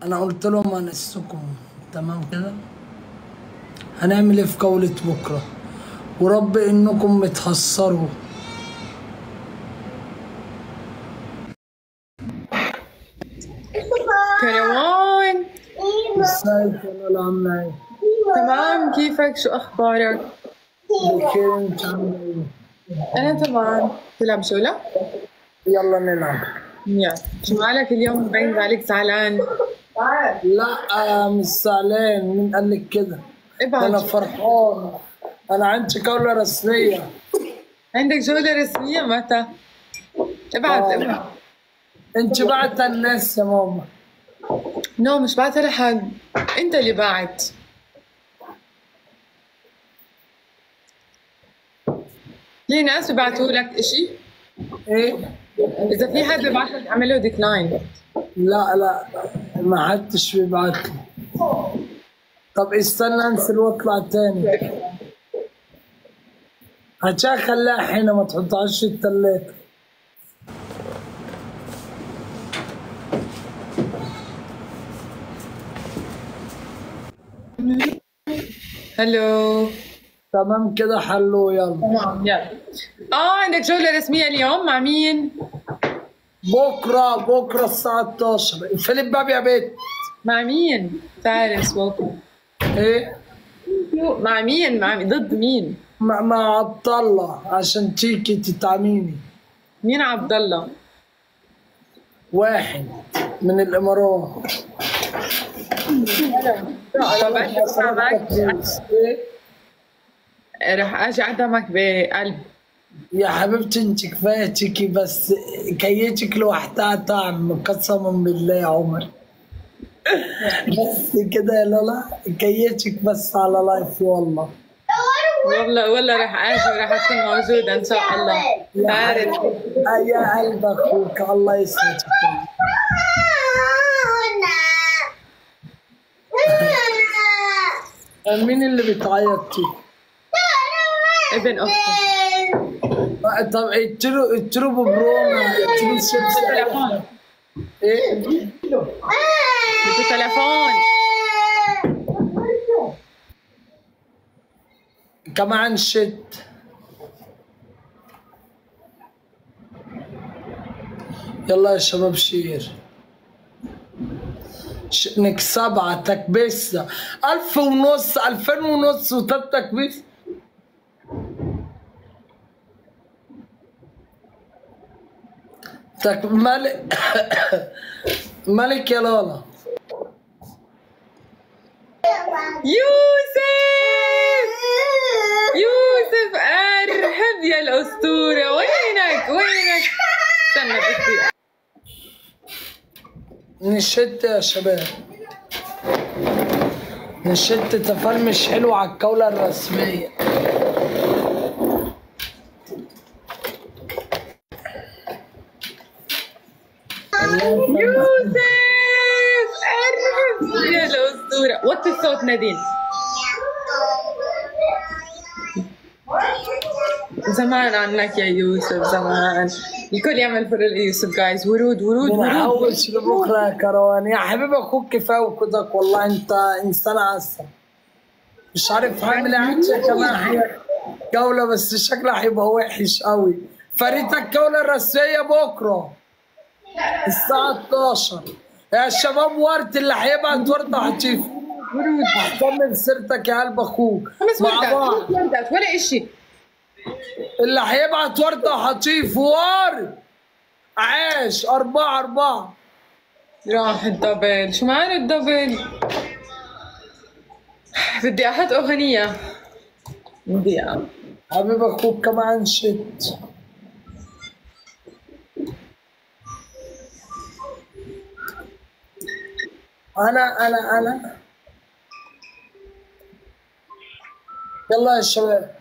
انا قلت لهم هنسكم تمام كده هنعمل ايه في جولة بكرة ورب انكم متحصروا كروان ازيك يا لالا عاملة ايه؟ تمام كيفك شو اخبارك؟ بخير انت عاملة ايه؟ انا تمام تلعب شولة؟ يلا نلعب يلا شو مالك اليوم مبين عليك زعلان؟ لا مش زعلان مين قال لك كده؟ انا ابعت فرحان انا عندي جولة رسمية عندك جولة رسمية متى؟ ابعت آه. ابعت انت بعت الناس يا ماما نو مش بعتها لحد انت اللي باعت في ناس ببعتوا لك اشي ايه؟ اذا في حد ببعت لك اعمل له ديكلاين لا لا ما حدش بيبعت لي طب استنى انزل واطلع تاني عشان خليها حين ما تحطهاش في التلاجة هلو تمام كده حلو يلا تمام يلا اه عندك جولة رسمية اليوم مع مين؟ بكره بكره الساعة 12 اقفلي الباب يا بيت مع مين؟ فارس وكم ايه مع مين؟ مع مين؟ ضد مين؟ مع, مع عبد الله عشان تيجي تتعاميني مين عبد الله؟ واحد من الامارات لا بس اسمع معك ايه رح اجي اعدمك بقلب يا حبيبتي انت كفايه تيكي بس كيتك لوحدها طعم قسما بالله يا عمر بس كده يا لالا كيتك بس على لايف والله والله والله رح اجي ورح اكون موجودة ان شاء الله فارس آه يا قلب اخوك الله يسعدك مين اللي بتعيط فيه؟ ابن اختي آه، طب اتلو اتلو ببروما اتلو شيبسي تليفون ايه بده تليفون كمان شت يلا يا شباب شير ش- نكسبها تكبيسة ألف ونص ألفين ونص وتلات تكبيس تك ملك ملك يا لالا يوسف يوسف ارحب يا الاسطورة وينك وينك استنى بدي نشت يا شباب نشت تفرمش حلو على الجولة الرسمية يوسف ارحب يا الاسطورة وطي الصوت نادين زمان عنك يا يوسف زمان الكل يعمل فرق ليوسف جايز ورود ورود ورود بنحوش لبكرة يا كروان يا حبيبي اخوك كفاية وكدك والله انت انسان عسل مش عارف هعمل ايه عشان كمان هي جولة بس شكلها هيبقى وحش قوي فريتك الجولة الرسمية بكرة الساعة 12 يا شباب ورد اللي هيبعت ورد هتشوفه ورود اهتم بسيرتك يا قلب اخوك خمس مع وردات بعض خمس وردات ولا اشي اللي هيبعت وردة هتشوف ورد عاش أربعة أربعة راح الدبل شو معنى الدبل بدي احط اغنية بدي أ- حبيب أخوك كمان شت أنا أنا أنا يلا يا شباب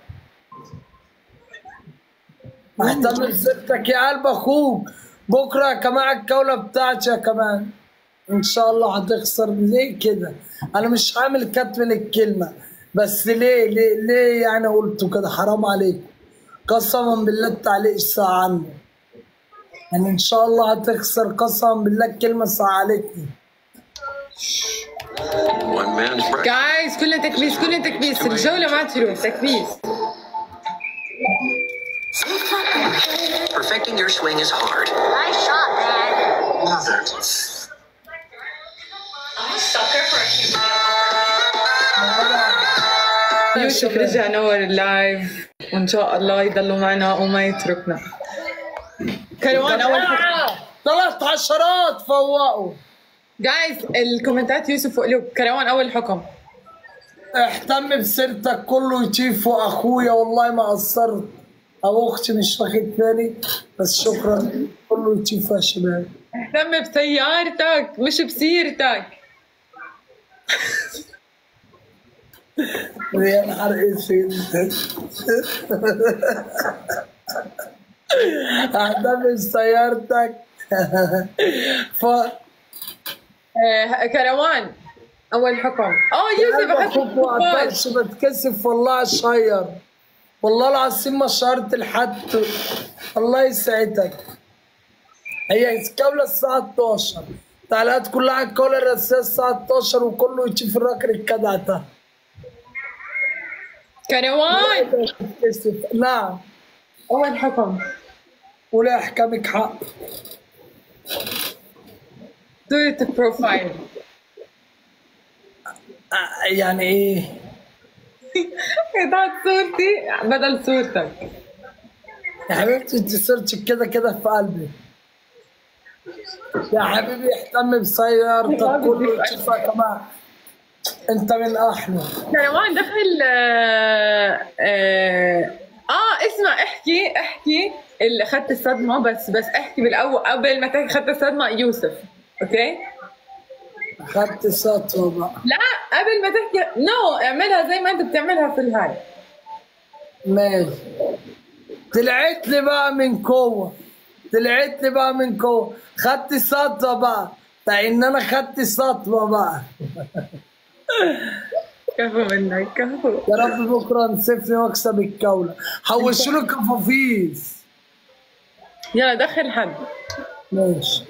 اهتم بسيرتك يا قلب أخوك بكرة كمان الجولة بتاعتي يا كمان ان شاء الله هتخسر ليه كده انا مش عامل كتم للكلمه بس ليه ليه ليه يعني قلته كده حرام عليك قسما بالله التعليق ساعة عنه يعني ان شاء الله هتخسر قسما بالله الكلمه ساعة عليكني One man's breakfast. جايز كلنا تكبيس كلنا تكبيس الجولة ما تروح تكبيس Perfecting your swing is hard. Nice shot, Dad. Mother. يوسف رجع نور اللايف وان شاء الله يضلوا معنا وما يتركنا كروان اول حكم ثلاث عشرات فوقوا جايز الكومنتات يوسف وقلوب كروان اول حكم اهتم بسيرتك كله يشيف اخويا والله ما قصرت او اختي مش واخد بالي بس شكرا كله يشيف يا شباب اهتم بسيارتك مش بسيرتك يا نهار اسود اهتم بسيارتك ف آه كروان اول حكم اه يوسف اخوك اخذ وقتلش بتكسف والله اشير والله العظيم ما شعرت لحد الله يسعدك هي الجولة الساعة 12 تعليقات كلها على الجولة الرئيسية الساعة 12 وكله يشوف الراجل الجدع ده كروان بتكسف نعم اول حكم ولا احكامك حق صورة البروفايل آه، يعني ايه قطعت صورتي بدل صورتك يا حبيبتي انت صرت كده كده في قلبي يا حبيبي اهتم بسيارتك كله يشوفها كمان انت من احلى كروان دخل آه, آه, اه اسمع احكي احكي اللي اخذت الصدمه بس بس احكي بالاول قبل ما تحكي اخذت الصدمه يوسف اوكي اخدت سطوة بقى لا قبل ما تحكي نو اعملها زي ما انت بتعملها في الهاي ماشي طلعت لي بقى من قوة طلعت لي بقى من قوة خدت سطوة بقى لان انا خدت سطوة بقى كفو منك كفو يا رب بكره نسفني واكسب الجولة حوشوا له كفافيس يلا دخل حد ماشي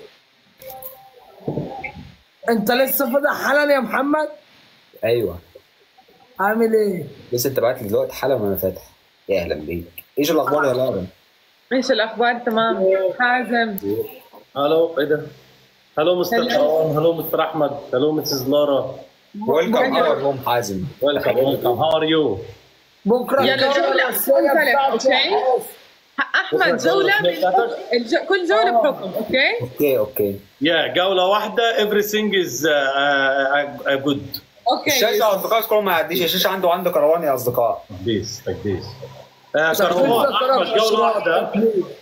انت لسه فاتح حالا يا محمد ايوه عامل ايه لسه انت بعت لي دلوقتي حالا وانا فاتح يا اهلا بيك ايش الاخبار يا لارا ايش الاخبار تمام حازم الو ايه ده؟ هلو مستر Hello. كروان هلو مستر احمد هلو مسز لارا ويلكم اور هوم حازم ويلكم ويلكم هاو ار يو بكره يلا الجولة جولة الأساسية مختلف، بتاعتي أوكي؟ احمد جوله بكرة الج... كل جوله بحكم اوكي اوكي اوكي يا جولة واحدة everything is uh, uh, good الشاشه اصدقاء كلهم ما يعديش الشاشه عنده وعنده كروان يا اصدقاء تكديس تكديس آه، كروان احمد جولة واحدة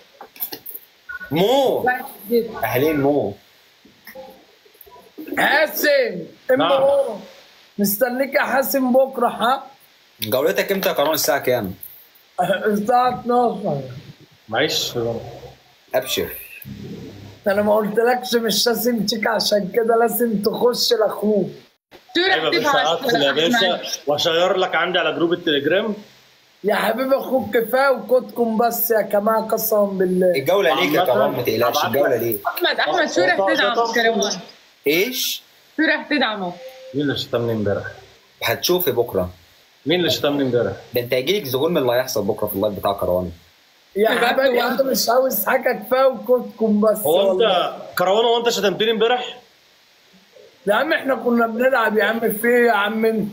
مو اهلين مو حاسم نعم. امبارح مستنيك يا حاسم بكره ها جولتك امتى يا كروان الساعه كام؟ الساعة 12 معيش ابشر انا ما قلتلكش مش لازم تيجي عشان كده لازم تخش لاخوك شو رح ايوه يا باشا ادخل يا باشا تبعت واشير لك عندي على جروب التليجرام يا حبيبي اخوك كفايه وكتكم بس يا جماعه قسما بالله الجوله ليك يا عامة، كروان ما تقلقش أبعت الجوله لك. ليك احمد احمد شو رح تدعم كروان ايش؟ شو رح تدعمه مين اللي شتمني امبارح؟ هتشوفي بكره مين اللي شتمني امبارح؟ ده انت هيجيلك ذهول من اللي هيحصل بكره في اللايف بتاع كروان يا بجد حبيبي والله. انا مش عاوز حاجه كفايه وكتكم بس هو والله. انت كروان هو انت شتمتني امبارح؟ يا عم احنا كنا بنلعب يا عم في ايه يا عم انت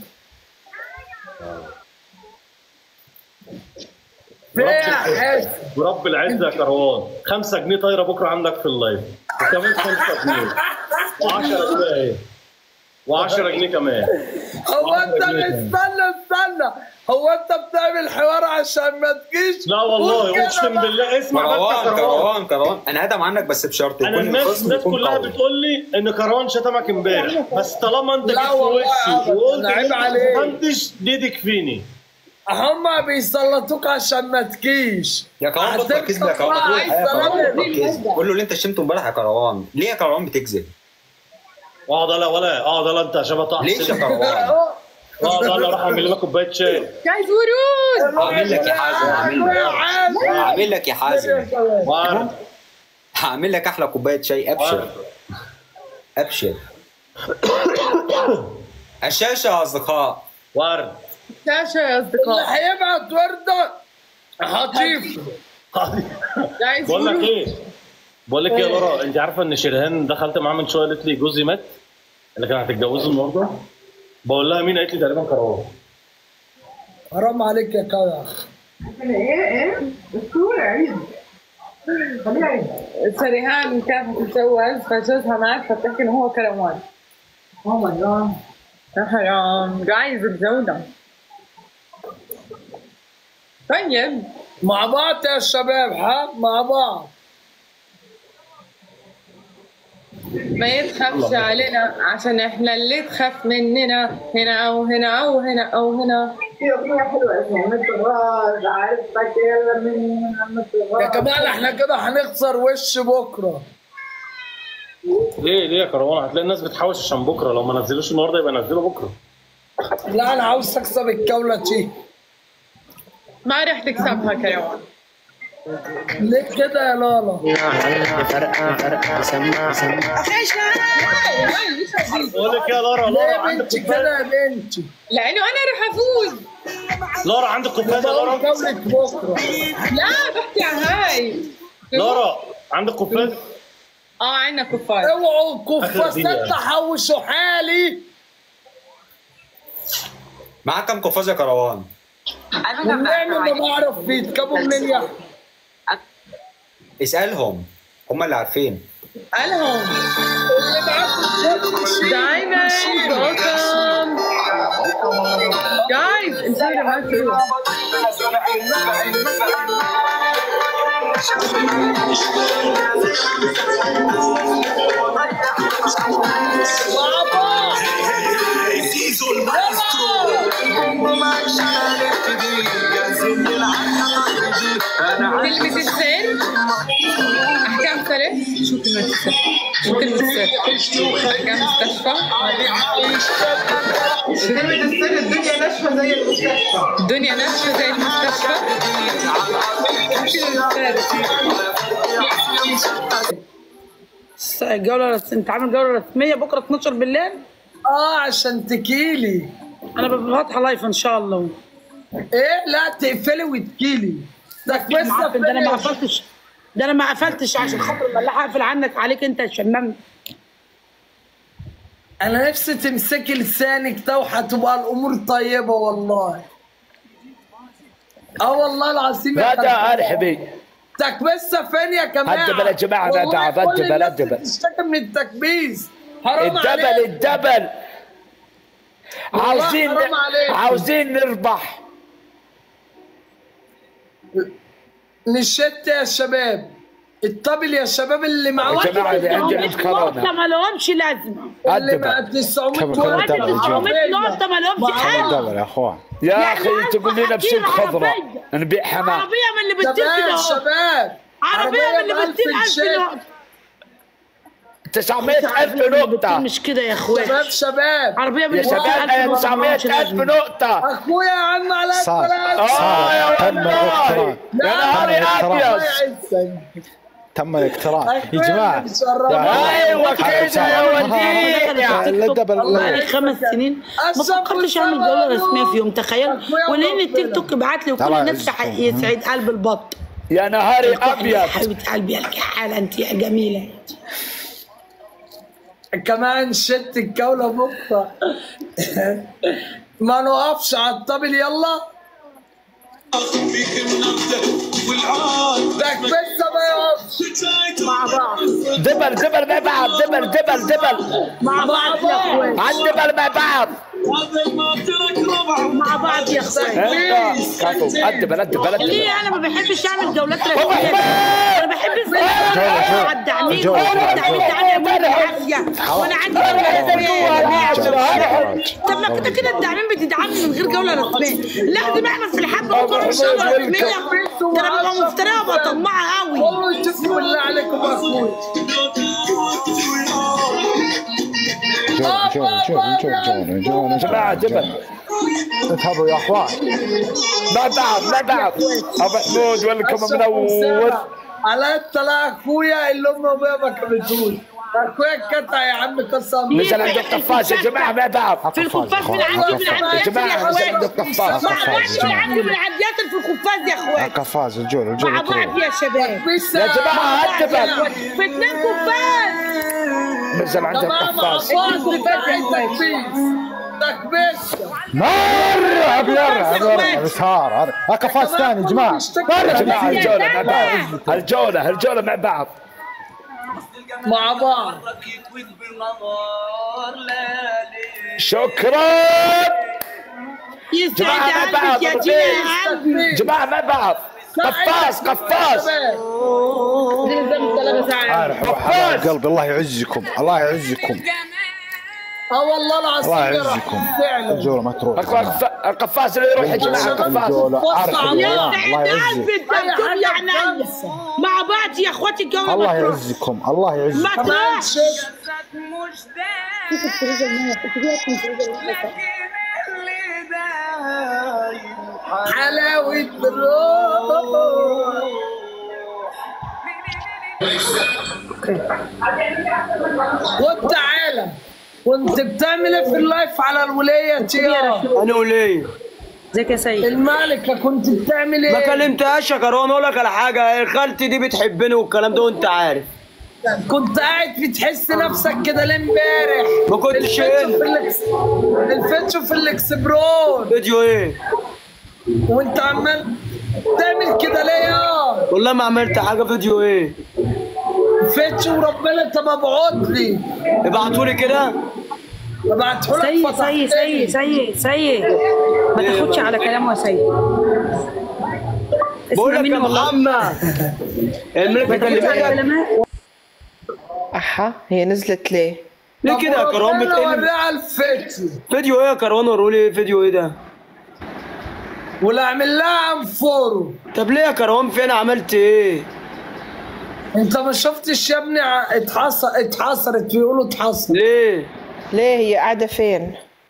في ايه يا حاسم ورب العزة يا كروان 5 جنيه طايرة بكرة عندك في اللايف وكمان 5 جنيه و10 جنيه ايه و10 جنيه كمان هو انت واحد جنيه. استنى استنى هو انت بتعمل حوار عشان ما تجيش لا قول والله كده اقسم بقى. بالله اسمع بس كروان يا كروان كروان كروان انا هدم عنك بس بشرط انا يكون الناس الخصم الناس يكون كلها قوي بتقول لي ان كروان شتمك امبارح بس طالما انت لا جيت في والله وشي أبداً، وقلت أنا عيب ان انت عليك. ما فهمتش دي تكفيني هما بيسلطوك عشان ما تجيش يا كروان بطل هتبقى كذب يا كروان بقى بطل عايز يا كروان تلعب بطل كذب قول له اللي انت شتمته امبارح يا كروان ليه يا كروان بتكذب؟ اقعد لا ولا اقعد لا انت عشان بطلع ليش يا كروان؟ اقعد لا راح اعمل لك كوبايه شاي جايز ورود هعمل لك يا حازم هعمل لك هعمل لك يا حازم وعارف هعمل لك احلى كوبايه شاي ابشر وعارف ابشر الشاشه يا اصدقاء ورد شاشة يا اللي أصدقاء هيبعت ورده هطيف جايز بقول لك قولوا. ايه بقول لك ايه يا لورا انت عارفه ان شيرين دخلت معاها من شويه قالت لي جوزي مات اللي كان هتتجوزه النهارده بقول لها مين قالت لي تقريبا كروان حرام عليك يا كويا شريهان كانت تتجوز فجوزها مات فبتحكي انه هو كروان اوه ماي جاد يا حرام جايز الجودة طيب مع بعض يا شباب ها مع بعض ما يتخافش علينا عشان احنا اللي تخاف مننا هنا او هنا او هنا او هنا في اغنيه حلوه اسمها مثل الراس عارف فاكر من مثل يا الراس كمال احنا كده هنخسر وش بكره ليه ليه يا كروان هتلاقي الناس بتحوش عشان بكره لو ما نزلوش النهارده يبقى نزلوا بكره لا انا عاوز اكسب الجوله دي ما رح تكسبها كروان ليه كده يا لالا بقول لك يا لورا ليه لورا يا عندك بنتي كوبايه كده يا بنتي لانه انا رح افوز لورا عندك كوبايه يا بقول لورا جولة بكره لا بحكي عن هاي لورا عندك كوبايه اه عندنا كفار اوعوا آخر دقيقة. الكفاسات تحوشوا حالي معاك كام قفاز يا كروان؟ والنعم ما بعرف بيتجابوا منين يا اسالهم هم اللي عارفين قالهم اللي معاكم دايما ويلكم جايز انت ما تروح مع بعض كلمة السر أحكام سر شو كلمة السر؟ شو كلمة السر؟ أحكام مستشفى كلمة السر الدنيا ناشفة زي المستشفى الدنيا ناشفة زي المستشفى شو السر؟ الجولة انت عامل جولة رسمية بكرة 12 بالليل اه عشان تكيلي انا ببقى فاتحة لايف ان شاء الله ايه لا تقفلي وتكيلي ده بس عارف ده انا ما قفلتش ده انا ما قفلتش عشان خاطر الملاحة اقفل عنك عليك انت يا شمام انا نفسي تمسكي لسانك ده وهتبقى الامور طيبه والله اه والله العظيم يا هذا خالد. ارحبي تكبسه فين يا جماعه الدبل يا جماعة، أنا والله تعب، كل الدبل، الناس الدبل. بتشتكي من التكبيس حرام الدبل عليك الدبل عاوزين حرام عليك. عاوزين نربح نشت يا شباب الطبل يا شباب اللي معاه يا جماعة اللي عندي عند نقطة كورونا ما لهمش لازمة اللي مع الدبل 900 كم- كم واحد دبل الجو؟ 900 نقطة ما لهمش حاجة دبل يا اخوان يا يعني اخي عايز تقول لنا حكيم بسلك خضراء عربية. نبيع حمام عربية من اللي بتطير كده شباب اهو شباب عربية من اللي بألف بتطير 1000 شيك. نقطة 900 الف بتطير نقطة مش كده يا اخويا شباب شباب عربية من يا اللي بتطير شباب 1000 انا نقطة 900 مالهمش الف لازمة. نقطة اخويا يا عم على صار. السلامه اه يا تم والله الاقتراع. يا نهاري الله ابيض يعزك تم الاقتراع يا أخويا جماعه بتشرفنا. ايوه كده يا وديع الدبل بقالي خمس سنين ما الصبر فكرتش اعمل جوله رسميه في يوم تخيل أخويا ولان ربنا. التيك توك بعت لي وكل طبعا الناس عزكم. يسعد قلب البط يا نهاري يا ابيض حبيبه قلبي يا الكحاله انت يا جميله كمان شت الجولة بكرة ما نوقفش على الطبل يلا ده لسه ما يقفش مع بعض دبل دبل مع بعض دبل دبل دبل مع بعض يا اخوان على الدبل مع بعض مع بعض يا اخوان كفو الدبل الدبل الدبل ليه انا ما بحبش اعمل جولات رسميه انا بحب جولة. مع الداعمين جولة. الداعمين تعالى يا ابويا بالعافيه وانا عندي جوله رسميه طب ما كده كده الداعمين بتدعمني من غير جوله رسميه لازم اعمل في الحب بكره مش جوله رسميه ده انا ببقى مفتريه وببقى طماعه قوي والله شوفوا بالله عليكم يا اخوي جولة جولة جولة جولة جولة جماعة جولة دبل اذهبوا يا اخوان مع بعض مع بعض ابو محمود ولكم منور على الطلاق اخويا اللي امه وابويا ما كملتوش اخويا قطع يا عم قسم نزل عنده قفاز يا جماعه ما بعرف في الخفاز من عندي من يا عنديات جماعه يا نزل عنده اخوات قفاز مع بعض من عندي من عنديات في الخفاز يا اخوات قفاز الجول الجول مع بعض يا شباب يا جماعه هتبل في اتنين خفاز نزل عنده تمام قفاز عباس دفاع تكبيس تكبيس مرة بيرعب بيرعب يسار هذا ها قفاز ثاني يا جماعة يا جماعه الجوله مع بعض الجوله الجوله مع بعض مع بعض شكرا يسعد جماعة مع قلبك يا بعض. تينا يا عم تكبيس جماعه مع بعض قفاز قفاز عارف حبايب قلبي الله يعزكم الله يعزكم اه والله العظيم الله يا رب. يعزكم فعلا الجولة ما تروح القف- القفاز اللي يروح يا جماعه القفاز الجولة عارف وسع الله الله. الله يسعد يعزك قلبك انتم يا عينيا مع بعض يا اخواتي الجو الله ما تروح يعزكم الله يعزكم ما كمان تروح شيء حلاوة الروح وتعالى كنت بتعمل ايه في اللايف على الولاية يا انا وليه ازيك يا سيد المالكة كنت بتعمل ما ايه؟ كلمتهاش يا كروان اقول لك على حاجه خالتي دي بتحبني والكلام ده وانت عارف كنت قاعد بتحس نفسك كده ليه امبارح؟ ما كنتش الفتشو هنا. في الاكس الفتشو في الاكسبرون فيديو ايه وانت عمال تعمل كده ليه يا؟ والله ما عملت حاجه فيديو ايه فتشو وربنا انت مبعوت لي ابعتولي كده ابعته لك سيد فتحت سيد لي. سيد سيد سيد ما تاخدش على كلامه يا سيد بقول اسمع لك يا مني والله محمد الملك ما تاخدش على كلمتك كلامه احا هي نزلت ليه؟ ليه كده يا كروان ربنا بتقل وريها الفتشو فيديو ايه يا كروان ورولي ايه فيديو ايه ده ولا اعمل لها انفورو طب ليه يا كروان فين عملت ايه انت ما شفتش يا ابني ع- اتحصر اتحصرت بيقولوا اتحصر ليه ليه هي قاعدة فين؟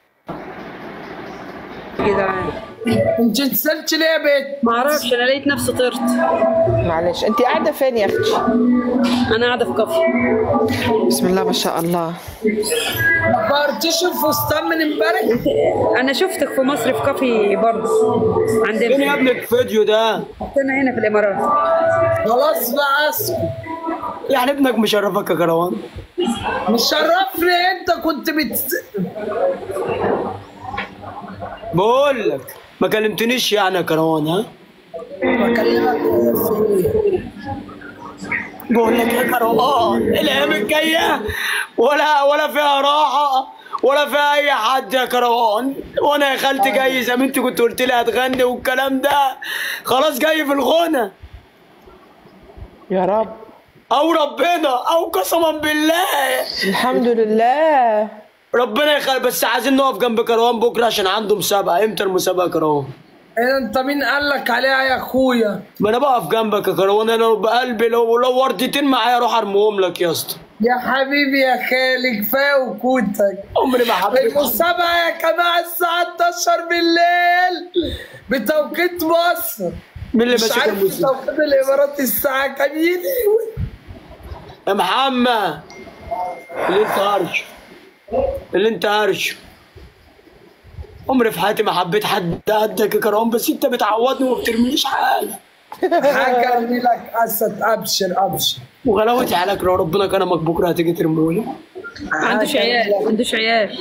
جدعان انت نزلت ليه يا بيت؟ ما اعرفش انا لقيت نفسي طرت معلش انت قاعدة فين يا اختي؟ انا قاعده في كافي بسم الله ما شاء الله ما قررتش الفستان من امبارح؟ انا شفتك في مصر في كافي برضه فين يا عندنا ابني الفيديو ده انا هنا في الامارات خلاص بقى اسكت يعني ابنك مشرفك يا كروان مشرفني انت كنت بت بقول لك ما كلمتنيش يعني يا كروان ها بكلمك في بقول لك يا كروان الايام الجايه ولا ولا فيها راحه ولا فيها اي حد يا كروان وانا يا خالتي جاي زي ما انت كنت قلت لي هتغني والكلام ده خلاص جاي في الغنى يا رب او ربنا او قسما بالله الحمد لله ربنا يخلي بس عايزين نقف جنب كروان بكره عشان عنده مسابقه امتى المسابقه يا كروان ايه انت مين قال لك عليها يا اخويا؟ ما انا بقف جنبك يا كروان انا لو بقلبي لو لو وردتين معايا اروح ارميهم لك يا اسطى يا حبيبي يا خالي كفايه وكوتك عمري ما حبيت المسابقة يا جماعة الساعة 11 بالليل بتوقيت مصر مين اللي مش ماسك عارف المسابقه توقيت الإمارات الساعة كام يلي يا محمد اللي انت هرش اللي انت هرش عمري في حياتي ما حبيت حد قدك يا كرام بس انت بتعوضني وما بترميليش حاجه حاجة أرمي لك أسد أبشر أبشر وغلاوتي عليك لو ربنا كرمك بكره هتيجي ترميهولي ما عندوش عيال ما عندوش عيال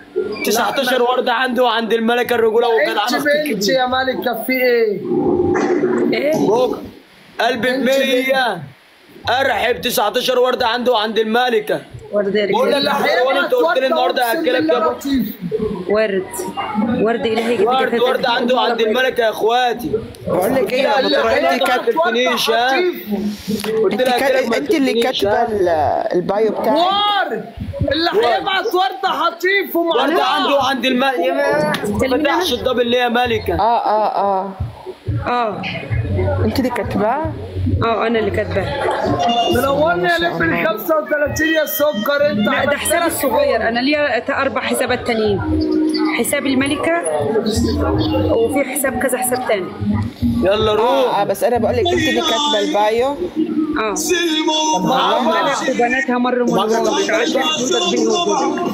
19 ورده عنده وعند الملكه الرجوله وكان انت عرفت بنت يا ملكة في ايه؟ ايه بكره قلبي ب 100 ارحب 19 ورده عنده وعند الملكه ورد بقول لك يا كروان انت قلت لي النهارده هاكلك يا بكره ورد ورد الهي جديد ورد ورد عنده عند الملكه يا اخواتي بقول لك ايه يا مطر انت ما كاتبه تلفنيش ها قلت انت لها كات- هاكلك ما انت اللي تلفنيش، كاتبه ها؟ ال- البايو بتاعك ورد اللي هيبعت ورد حطيفه ورد مع عنده عند الملكه ما فتحش الدبل ليه يا ملكه اه اه اه اه انت اللي كاتباه اه انا اللي كاتباه منورني يا لب ال 35 يا سكر انت لا ده عملت حسابي لك الصغير انا ليا تا- اربع حسابات تانيين حساب الملكة وفي حساب كذا حساب تاني يلا روح اه بس انا بقول لك انت اللي كاتبه البايو اه بناتها وبناتها مروا مروا تعدى حدودك بين وجودك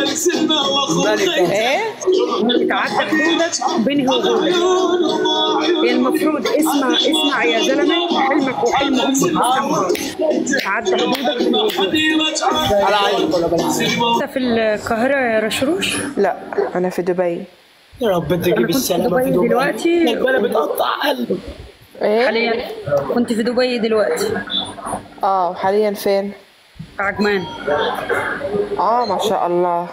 ايه تعدى حدودك بين وجودك هي المفروض اسمع اسمع يا زلمه حلمك وحلم امك مستقبل. تعدى حدودك بين وجودك على عينك ولا بلاش انت في القاهره يا رشروش لا انا في دبي يا رب تجيب كنت في السلامه في دبي دبي دلوقتي. ربنا بتقطع قلبي ايه حاليا كنت في دبي دلوقتي اه وحاليا فين في عجمان اه ما شاء الله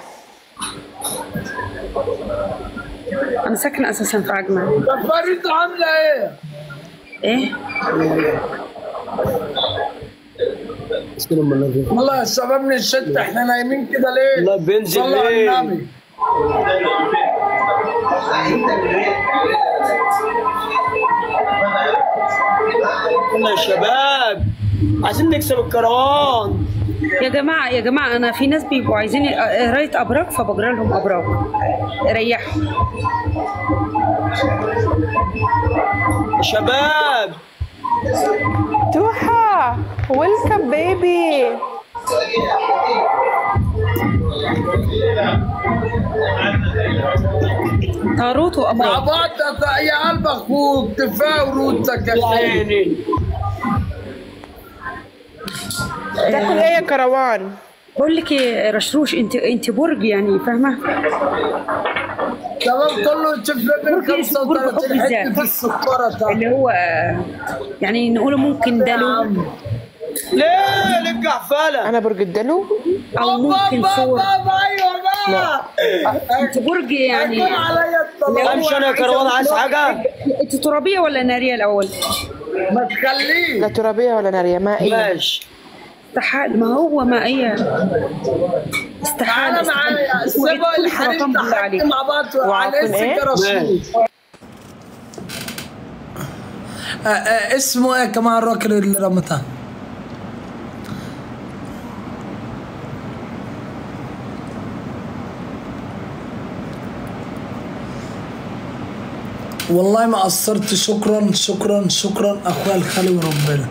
انا ساكنه اساسا في عجمان طب فريد عامله ايه؟ ايه والله يا شباب من الشتاء احنا نايمين كده ليه؟ الله بينزل صلوا على ليه؟ النبي يلا يا شباب عايزين نكسب الكروان يا جماعه يا جماعه انا في ناس بيبقوا عايزين قرايه ابراج فبجرى لهم ابراج ريحوا يا شباب توحة ويلكم بيبي طاروت مع وابراج بعض يا قلب اخوك كفايه ورودك يا اخي عيني تاكل ايه يا كروان بقول لك ايه رشروش انت انت برج يعني فاهمه شباب كله تشوف ليفل برج اسمه برج حب 35 حته الذات السكره تحت اللي هو يعني نقوله ممكن دلو ليه لك قحفله انا برج الدلو او ممكن بابا صور بابا ايوه بقى انت برج يعني هيكون عليا الطلاق امشي انا يا كروان عايز حاجه انت ترابيه ولا ناريه الاول ما لا تخليه ترابية ولا نارية مائية ماشي استحال ما هو مائية استحال تعالى معايا اسمه إيه؟ سيبوا كل الحريم سرطان بالله تحكي عليك مع بعض على وعفوا إيه؟ اسم رشيد آه، آه، اسمه ايه كمان الراجل اللي رمتها والله ما قصرت شكرا شكرا شكرا اخويا الخالي وربنا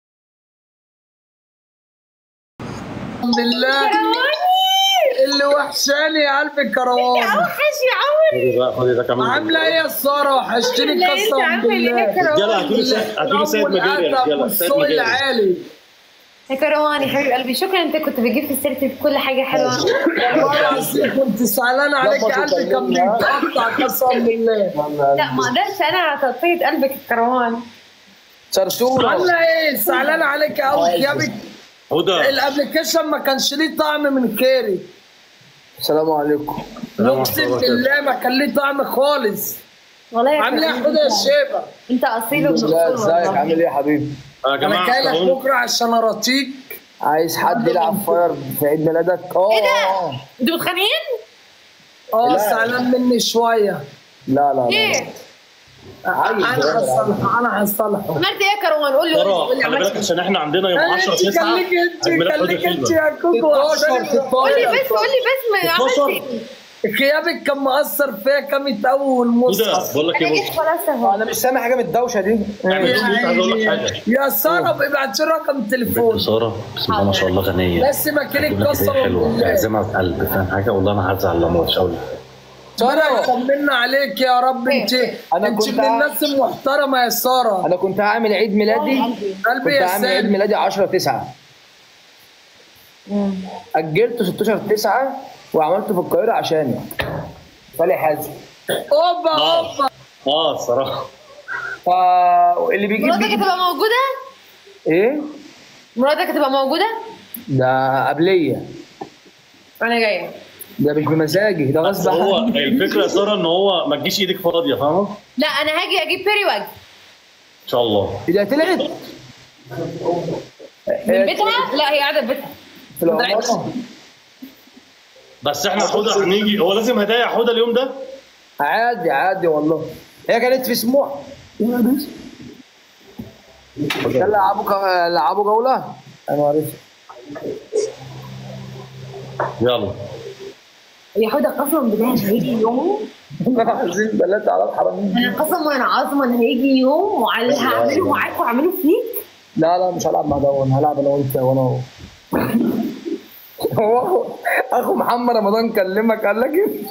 الحمد لله اللي وحشاني يا قلب كروان خدي بقى خدي ده كمان عامله ايه يا ساره وحشتني قسما بالله رجاله هاتوا لي سيد هاتوا لي سيد مجاري يا رجاله سيد والصوت مجاري العالي يا كروان يا حبيب قلبي شكرا انت كنت بتجيب في سيرتي في كل حاجه حلوه والله العظيم كنت زعلان عليك قلبي كان بيتقطع قسما بالله لا ما اقدرش انا على تقطيع قلبك يا كروان صرصوره عامله ايه زعلان عليك قوي يا بك هدى الابلكيشن ما كانش ليه طعم من كيري السلام عليكم اقسم بالله ما كان ليه طعم خالص والله يا عامله ايه يا كروان حوده يا شيبه انت اصيل وابن اصول والله عامل ايه يا حبيبي يا انا جماعه جاي لك كروان بكره عشان اراتيك عايز حد يلعب فاير في عيد ميلادك اه ايه ده؟ انتوا متخانقين؟ اه لا. زعلان مني شويه لا لا لا ايه؟ انا هصلحه انا هصلحه عملت ايه يا كروان؟ قول لي قول لي قول لي ترى خلي بالك عملت ايه؟ عشان احنا عندنا يوم 10 انت 9 خليك انت عيد ميلاد خليك حوده انت فيلم يا كوكو 16 قول لي 16 بس قول لي بس ما عملت 16 ايه؟ غيابك كان مأثر فيا كام يتقوي هدى المصحف بقول لك انا ايه جيت بص خلاص اهو انا مش سامع حاجه من الدوشه دي اعمل بص عايز اقول لك حاجه يا ساره ابعت لي رقم تليفون ساره بسم الله ما شاء الله غنيه بس ما كلك ربنا كسر يديها حلوه بالله عزمها في قلب فاهم حاجه والله انا هزعل لما مش قوي ساره طمنا عليك يا رب انت أنا انت كنت من الناس المحترمه يا ساره انا كنت هعمل عيد ميلادي قلبي كنت يا هعمل عيد سيد ميلادي 10 9 اجلته 16 9 وعملته في القاهره عشانك صالح حازم اوبا اوبا اه الصراحه فاللي بيجيب مراتك بيجيب هتبقى موجوده؟ ايه مراتك هتبقى موجوده؟ ده قبليه انا جايه ده مش بمزاجي ده بس غصب هو عني الفكره يا ساره ان هو ما تجيش ايدك فاضيه فاهمه؟ لا انا هاجي اجيب بيري واجي ان شاء الله ده طلعت من بيتها؟ لا هي قاعده في بيتها في العمارة بس احنا حوده هنيجي هو لازم هدايا حوده اليوم ده عادي عادي والله هي كانت في سموح يلا لعبوا ك- لعبوا جوله انا عارف يلا يا حوده قسما بالله أنا هيجي يوم عايزين بنات على الحرامين انا قسما عظما هيجي يوم وعلى هعمله معاك واعمله فيك لا لا مش هلعب مع دون هلعب انا وانت وانا هو هو اخو محمد رمضان كلمك قال لك ايه؟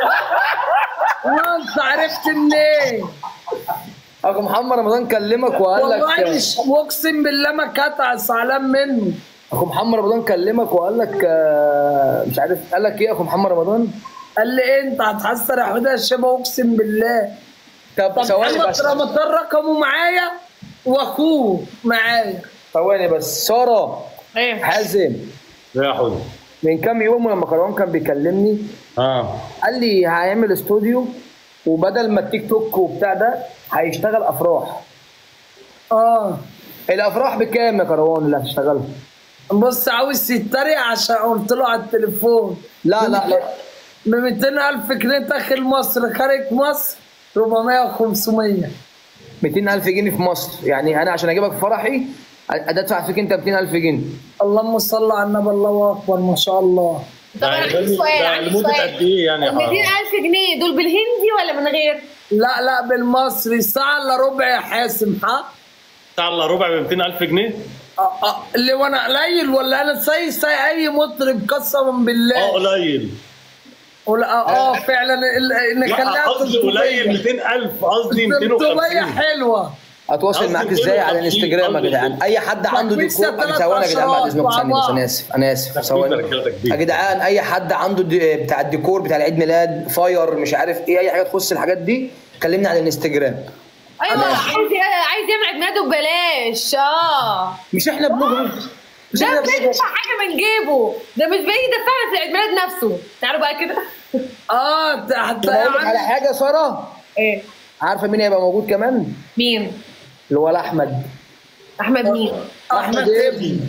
انت عرفت منين؟ اخو محمد رمضان كلمك وقال والله لك مش اقسم بالله ما كتع زعلان منه اخو محمد رمضان كلمك وقال لك آه، مش عارف قال لك ايه اخو محمد رمضان؟ قال لي إيه انت هتحسر يا حوده الشبه اقسم بالله طب طب ثواني محمد بس رمضان رقمه معايا واخوه معايا ثواني بس ساره ايه حازم يا حوده من كام يوم لما كروان كان بيكلمني اه قال لي هيعمل استوديو وبدل ما التيك توك وبتاع ده هيشتغل افراح اه الافراح بكام يا كروان اللي هتشتغلها؟ بص عاوز يتريق عشان قلت له على التليفون لا لا لا ب 200000 جنيه داخل مصر خارج مصر 400 و 500 200000 جنيه في مصر يعني انا عشان اجيبك في فرحي ادفع فيك انت 200000 جنيه اللهم صل على النبي الله اكبر ما شاء الله طب انا عندي سؤال ده عندي لمده سؤال قد ايه يعني يا ال 200000 حرام؟ جنيه دول بالهندي ولا من غير؟ لا لا بالمصري ساعة الا ربع يا حاسم ها بتاع الا ربع ب 200000 جنيه؟ آه، آه، اللي وانا قليل ولا انا ساي ساي اي مطرب قسما اه بالله قليل ولا اه, آه فعلا ال- لا نخليها قصدي قليل 200000 قصدي 300 250 حلوه اتواصل معاك ازاي على الانستجرام يا جدعان اي حد عنده لسه ديكور تلات ثواني يا جدعان بعد عشرات اذنكم ثانيه مع بس بعض. انا اسف انا اسف ثواني رجالتك كبيرة. يا جدعان اي حد عنده دي بتاع الديكور بتاع العيد ميلاد فاير مش عارف ايه اي حاجه تخص الحاجات دي كلمني على الانستجرام ايوه عايز عايز يعمل عيد ميلاده ببلاش اه مش احنا بنغرب مش ده احنا بندفع بنغرب حاجه من جيبه ده مش بيجي يدفعنا في العيد ميلاد نفسه تعالوا بقى كده اه طب هتلاقي اقول لك على حاجه يا ساره ايه عارفه مين هيبقى موجود كمان؟ مين؟ اللي هو احمد احمد مين؟ احمد ابني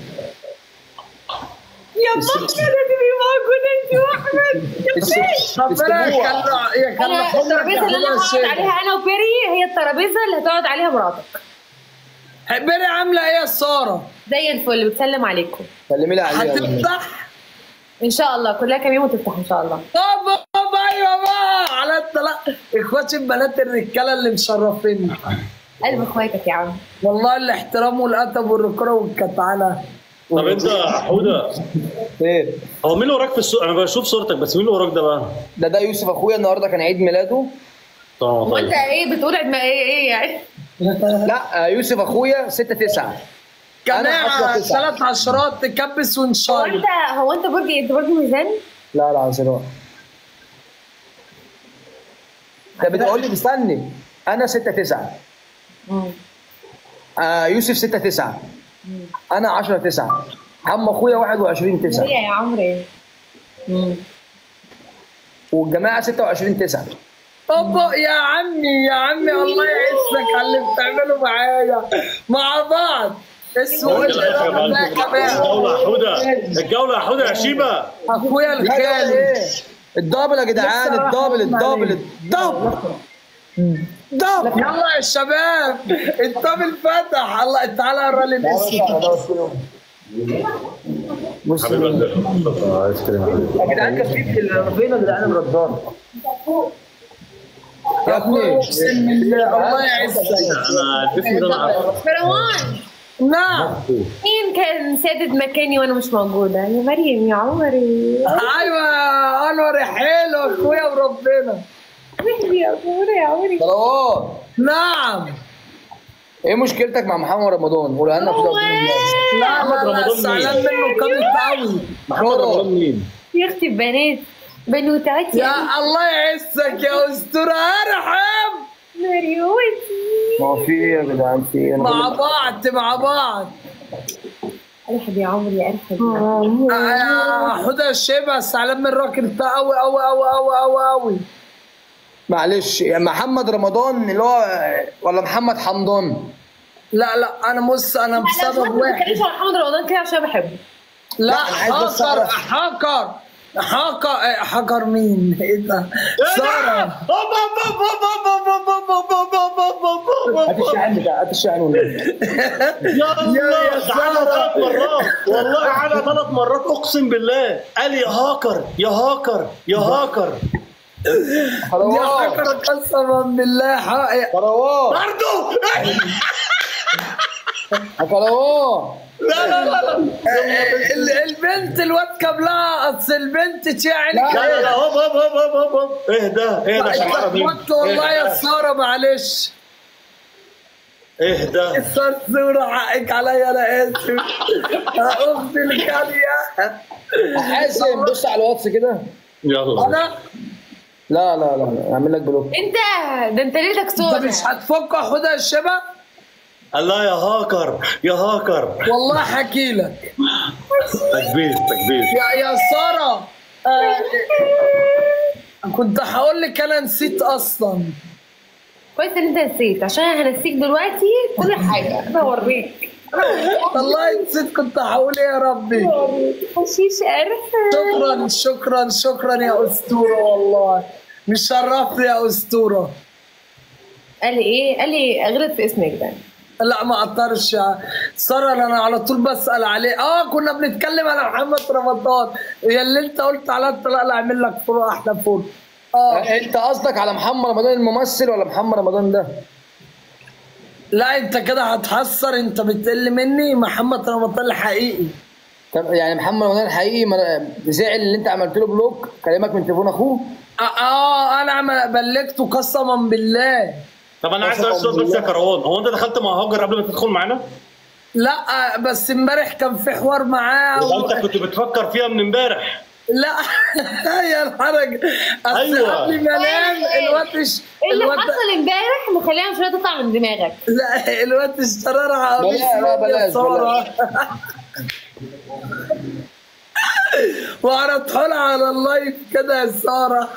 يا بابا انا تبقي موجوده انت واحمد ربنا يخلي يخلي انا حضرتك الترابيزه اللي انا يا هقعد عليها انا وبيري هي الترابيزه اللي هتقعد عليها مراتك بيري عامله ايه يا ساره؟ زي الفل بتسلم عليكم سلمي لي عليها هتفتح ان شاء الله كلها كام يوم وتفتح ان شاء الله بابا بابا ايوه بقى على الطلاق اخواتي البنات الرجاله اللي مشرفيني قلب اخواتك يا عم والله الاحترام والادب والركوره والكتعنه طب انت يا حوده ايه هو مين اللي وراك في الصوره؟ انا بشوف صورتك بس مين اللي وراك ده بقى؟ ده ده يوسف اخويا النهارده كان عيد ميلاده طبعا وانت طيب ايه بتقول عيد ما ايه ايه يعني لا آه، يوسف اخويا 6 9 كمان أنا عشرة تسعة. ثلاث عشرات تكبس هو ونشايل انت هو انت برج انت برج ميزان لا لا عشرات انت بتقول لي استني انا 6 9 آه يوسف 6 9 انا 10 9 عم اخويا 21 9 هي يا عمرو ايه والجماعه 26 9 بابا يا عمي يا عمي الله يعزك على اللي بتعمله معايا مع بعض اسمه الجولة الله يا كمان حوده الجولة يا حوده يا شيبه اخويا لا لا الخالي ايه الدبل يا جدعان لسه الدبل راح الدبل الدبل دبل يلا يا شباب الطابل فتح الله تعالى اقرا لي الاسم بص حبيب قلبي عايز كريم حبيبي يا جدعان كفيف اللي فين يا جدعان بردان يا ابني اقسم بالله الله يعزك انا الاسم ده انا عارفه مروان نعم مين كان سادد مكاني وانا مش موجوده يا مريم يا عمري ايوه انور حلو اخويا وربنا وحدي يا عمري يا عمري مروان نعم ايه مشكلتك مع محمد رمضان؟ قولها لنا كده بإذن الله. لا لا لا رمضان زعلان منه كابت قوي محمد رمضان مين؟ يا اختي البنات بنوتاتي يا الله يعزك يا اسطوره ارحم مريوتي ما هو في ايه يا جدعان في ايه؟ أنا مع بقول لك- بعض مع بعض ارحب يا عمري ارحب آه، حدى الشيبه زعلان من الراجل ده قوي قوي قوي قوي قوي قوي معلش يا محمد رمضان اللي هو ولا محمد حمضان لا لا انا بص انا بسبب ما واحد تتكلمش عن محمد رمضان كده عشان بحبه لا لا، أنا عايز بس حقر أعرف. حقر حقر إيه، حقر مين؟ ايه ده؟ ساره هات الشاحن بتاع هات الشاحن والنبي يلا ده عادها ثلاث مرات والله عادها ثلاث مرات اقسم بالله قال يا هاكر يا هاكر يا هاكر يا حكرة قسما بالله حق كروان برضه يا كروان لا لا لا لا ال- البنت الواد كابلها اصل البنت يعني لا لا لا هوب هوب هوب هوب هوب هوب اهدى اهدى شعار مين وقت والله يا اهدى ساره معلش اهدى الصورة حقك عليا انا اسف يا اختي الغالية حازم بص على الواتس كده يلا انا لا لا لا لا اعمل لك بلوك انت ده انت ليلك انت سودا مش هتفك حدى الشبه الله يا هاكر يا هاكر والله حكي لك تكبير تكبير يا يا ساره آه كنت هقول لك انا نسيت اصلا كويس ان انت نسيت عشان انا هنسيك دلوقتي كل حاجه انا اوريك والله نسيت كنت هقول ايه يا ربي حشيش قرفه شكرا شكرا شكرا يا اسطوره والله مشرفني يا اسطوره قال لي ايه قال لي اغلط في اسمك ده لا ما اقدرش ساره انا على طول بسال عليه اه كنا بنتكلم على محمد رمضان يا اللي انت قلت على الطلاق لا اعمل لك فول احلى فول اه انت قصدك على محمد رمضان الممثل ولا محمد رمضان ده؟ لا انت كده هتحسر انت بتقل مني محمد رمضان الحقيقي طب يعني محمد رمضان الحقيقي ما- زعل اللي انت عملت له بلوك كلمك من تليفون اخوه اه, آه انا عم- بلغته قسما بالله طب انا عايز اسال سؤال بس يا كروان هو انت دخلت مع هاجر قبل ما تدخل معانا؟ لا آه، بس امبارح كان في حوار معاه يبقى و... انت كنت بتفكر فيها من امبارح لا يا الحرج أصل أيوة. قبل ما انام الواد اش- ايه اللي الواد حصل امبارح مخليها مش راضيه تطلع من دماغك لا الواد اشترارها قميص لا، لا، يا بلاش، سارة. وعرضته لها على اللايف كده يا ساره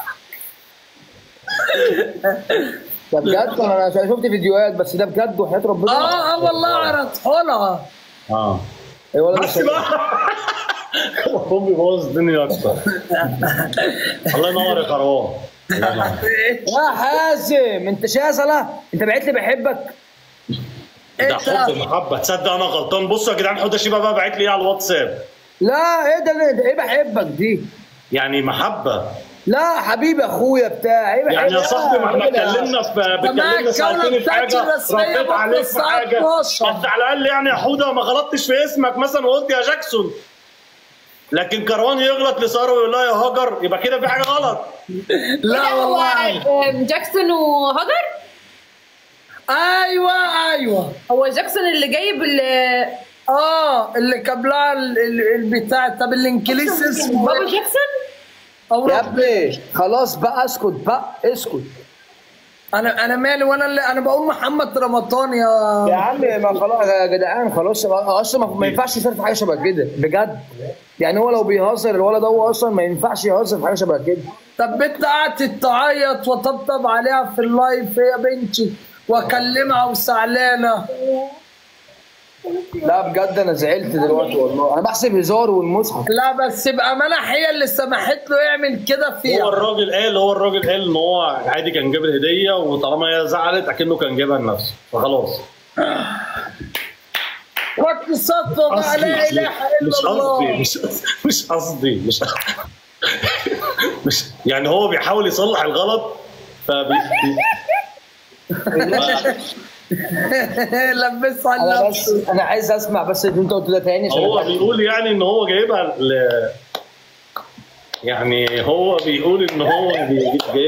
ده بجد انا شفت فيديوهات بس ده بجد وحياة ربنا اه اه والله عرضته لها اه اي والله بس بقى امي بوظ الدنيا اكتر الله ينور يا كروان الله ينور. يا حازم انت شاذلة انت بعت لي بحبك ده حب محبه تصدق انا غلطان بصوا يا جدعان حوده شيبه بقى باعت لي ايه على الواتساب لا ايه ده ده ايه بحبك دي يعني محبه لا حبيبي اخويا بتاع ايه يعني يا بحبك؟ صاحبي ما احنا لا. اتكلمنا في جماعة بتكلمنا سالتني الجولة في بتاعتي حاجه الرسمية رديت بكرة عليك في الساعة حاجه 12. بس على الاقل يعني يا حوده ما غلطتش في اسمك مثلا وقلت يا جاكسون لكن كروان يغلط لساره ويقول لها يا هاجر يبقى كده في حاجه غلط لا والله هو جاكسون وهاجر ايوه ايوه هو جاكسون اللي جايب ال اه اللي قبلها ال- ال- البتاع طب الانجليزي اسمه بابا إيه؟ جاكسون او يا رب ابني خلاص بقى اسكت بقى اسكت انا انا مالي وانا اللي انا بقول محمد رمضان يا يا عم ما خلاص يا جدعان خلاص اصلا ما- ما ينفعش يصير في حاجه شبه كده بجد يعني هو لو بيهزر الولد هو اصلا ما ينفعش يهزر في حاجه شبه كده طب بنت قعدت تعيط وطبطب عليها في اللايف يا بنتي واكلمها وسعلانه لا بجد انا زعلت دلوقتي والله انا بحسب هزار والمصحف لا بس بامانه هي اللي سمحت له يعمل كده هو فيها الراجل قال هو الراجل قال ان هو عادي كان جاب الهديه وطالما هي زعلت اكنه كان جايبها لنفسه فخلاص وقت صدفه بقى لا اله مش الا قصدي الله مش مش قصدي مش مش يعني هو بيحاول يصلح الغلط فبي لبسها انا لنفسه بس انا عايز اسمع بس اللي انت قلت ده تاني عشان هو أتأكد. بيقول يعني ان هو جايبها ل... يعني هو بيقول ان هو بي- جايب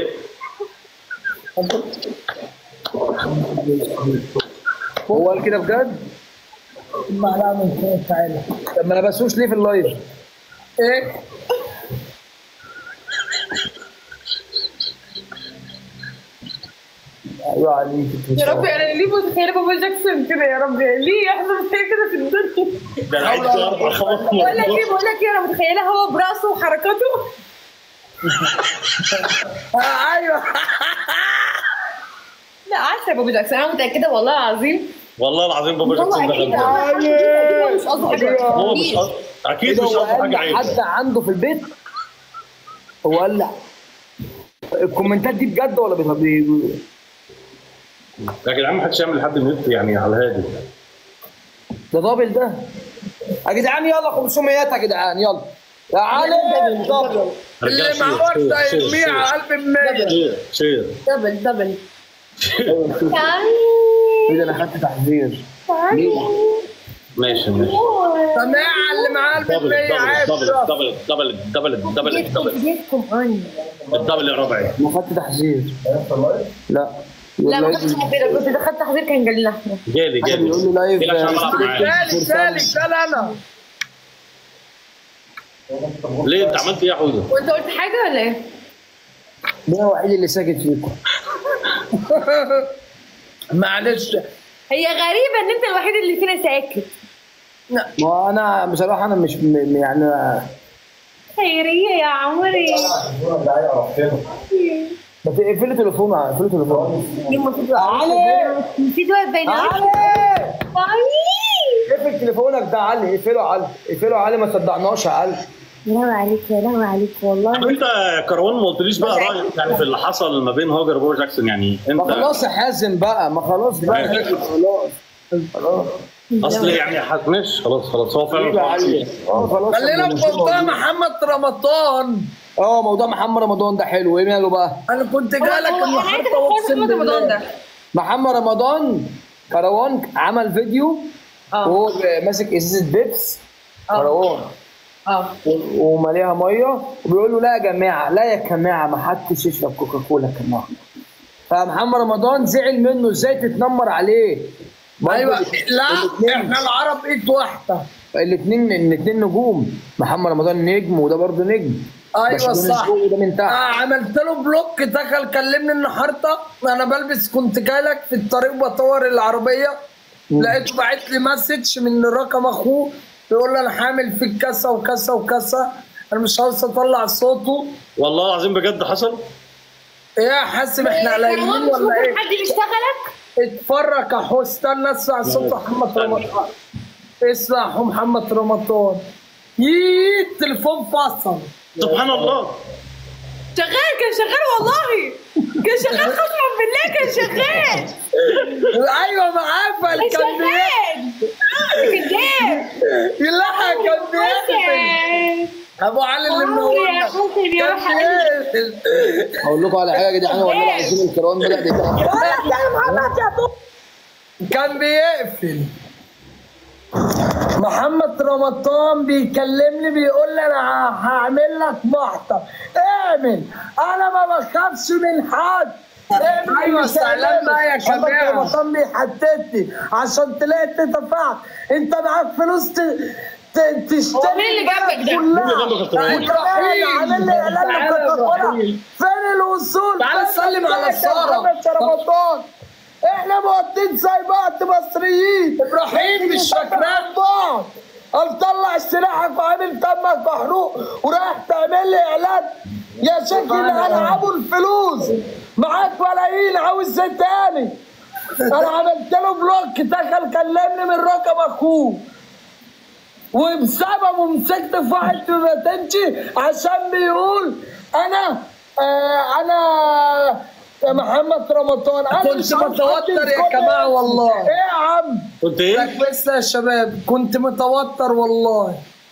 هو قال كده بجد ما لا من كده تعالى طب ما انا بسوش ليه في اللايف ايه ايوه عليك يا رب انا ليه متخيله بابا جاكسون كده يا رب ليه يحصل فيا كده في الدنيا ده العيد ده اربع خمس بقول لك ايه مرات بقول لك ايه انا متخيله هو براسه وحركاته آه ايوه لا عارفه يا بابا جاكسون انا متاكده والله العظيم والله العظيم بابا هو جاكسون ده اكيد غلطان هو مش قصده حاجه هو مش قصد اكيد مش هو قصده قال حاجه عيب حد عنده في البيت هو قال لا الكومنتات دي بجد ولا بيطبي يا جدعان ما حدش يعمل لحد النت يعني على الهادي ده دبل ده يا جدعان يلا 500 يا جدعان يلا يا علي دبل اللي معاه ده يرميه على قلب المية شير شير دبل دبل ايه ده انا خدت تحذير ماشي ماشي سماعة اللي معاه قلب دبل المية عيب دبل دبل دبل دبل دبل دبل جيتكم عني الدبل يا ربعي ما خدت تحذير لا لا ما كنتش تحذير كنت دخلت تحذير كان جالي لحمه جالي جالي بيقول لي لايف جالي عشان ألعب معاك. جالي جالي جالي انا ليه انت عملت ايه يا حوده؟ وانت قلت حاجه ولا ايه؟ ده الوحيد اللي ساكت فيكم معلش هي غريبه ان انت الوحيد اللي فينا ساكت ما هو انا بصراحه انا مش م- يعني خيريه يا عمري ما تقفلي تليفون اقفلي تليفون يوم في دواء في دواء باينه اقفل تليفونك ده علي اقفله علي اقفله علي ما صدعناش يا علي يا لهوي عليك يا لهوي عليك والله طب انت يا كروان ما قلتليش بقى رايك يعني في اللي حصل ما بين هاجر وبور جاكسون يعني ما انت خلاص يا حازم بقى ما خلاص بقى ماشي. خلاص خلاص اصل يعني ح- ماشي خلاص خلاص هو حبيبي يا فعلا علي اه خلاص خلينا في موضوع محمد رمضان اه موضوع محمد رمضان ده حلو ايه ماله بقى انا كنت جايلك النهارده اقسم بالله محمد رمضان كروان عمل فيديو وهو ماسك ازازه بيبس كروان اه ومليها ميه وبيقول له لا يا جماعه لا يا جماعه ما حدش يشرب كوكاكولا يا جماعه فمحمد رمضان زعل منه ازاي تتنمر عليه ايوه لا احنا العرب ايد واحده الاثنين الاثنين نجوم محمد رمضان نجم وده برضه نجم بس ايوه ده من صح فوق وده من آه تحت عملت له بلوك دخل كلمني النهارده انا بلبس كنت جايلك في الطريق بطور العربيه لقيته باعت لي مسج من رقم اخوه بيقول لي انا هعمل فيك كذا وكذا وكذا انا مش عاوز اطلع صوته والله العظيم بجد حصل ايه يا حاسب احنا قليلين ولا ايه؟ حد بيشتغلك؟ اتفرج يا حو استنى اسمع صوت محمد رمضان اسمع يا حو محمد رمضان ييه التليفون فصل سبحان الله شغال كان شغال والله كان شغال قسما بالله كان شغال ايوه معفل كان كان شغال كداب لا كان بيقفل ابو علي اللي منورنا يا حسن يا كان حبيبي بيقفل اقول لكم على حاجه يا جدعان والله العظيم الكروان بدا بيتكلم كان بيقفل محمد رمضان بيكلمني بيقول لي انا ه- هعمل لك محضر اعمل انا ما بخافش من حد اعمل أيوة، مش استعلام هعمل. بقى يا محمد شباب. رمضان بيحددني عشان تلاقي تدفعت انت معاك فلوس ت... ت- تشتري هو مين اللي جنبك ده؟ كلها. مين اللي جنبك يا انت بقى عامل لي اعلان تعالى يا لكوكاكولا إبراهيم. فين الوصول تعالى فين سلم على البيت يا سارة. محمد رمضان احنا مودين زي بعض مصريين إبراهيم مش فاكرين بعض هتطلع سلاحك وعامل دمك محروق ورايح تعمل لي اعلان يا شيخ اللي العبوا الفلوس معاك ملايين عاوز ايه تاني انا عملت له بلوك دخل كلمني من رقم اخوه وبسببه مسكت في واحد في بتنشي عشان بيقول انا آه انا يا محمد رمضان انا كنت مش عارف متوتر حد يا يسكت. جماعة والله. ايه يا عم كنت ايه؟ بس يا شباب كنت متوتر والله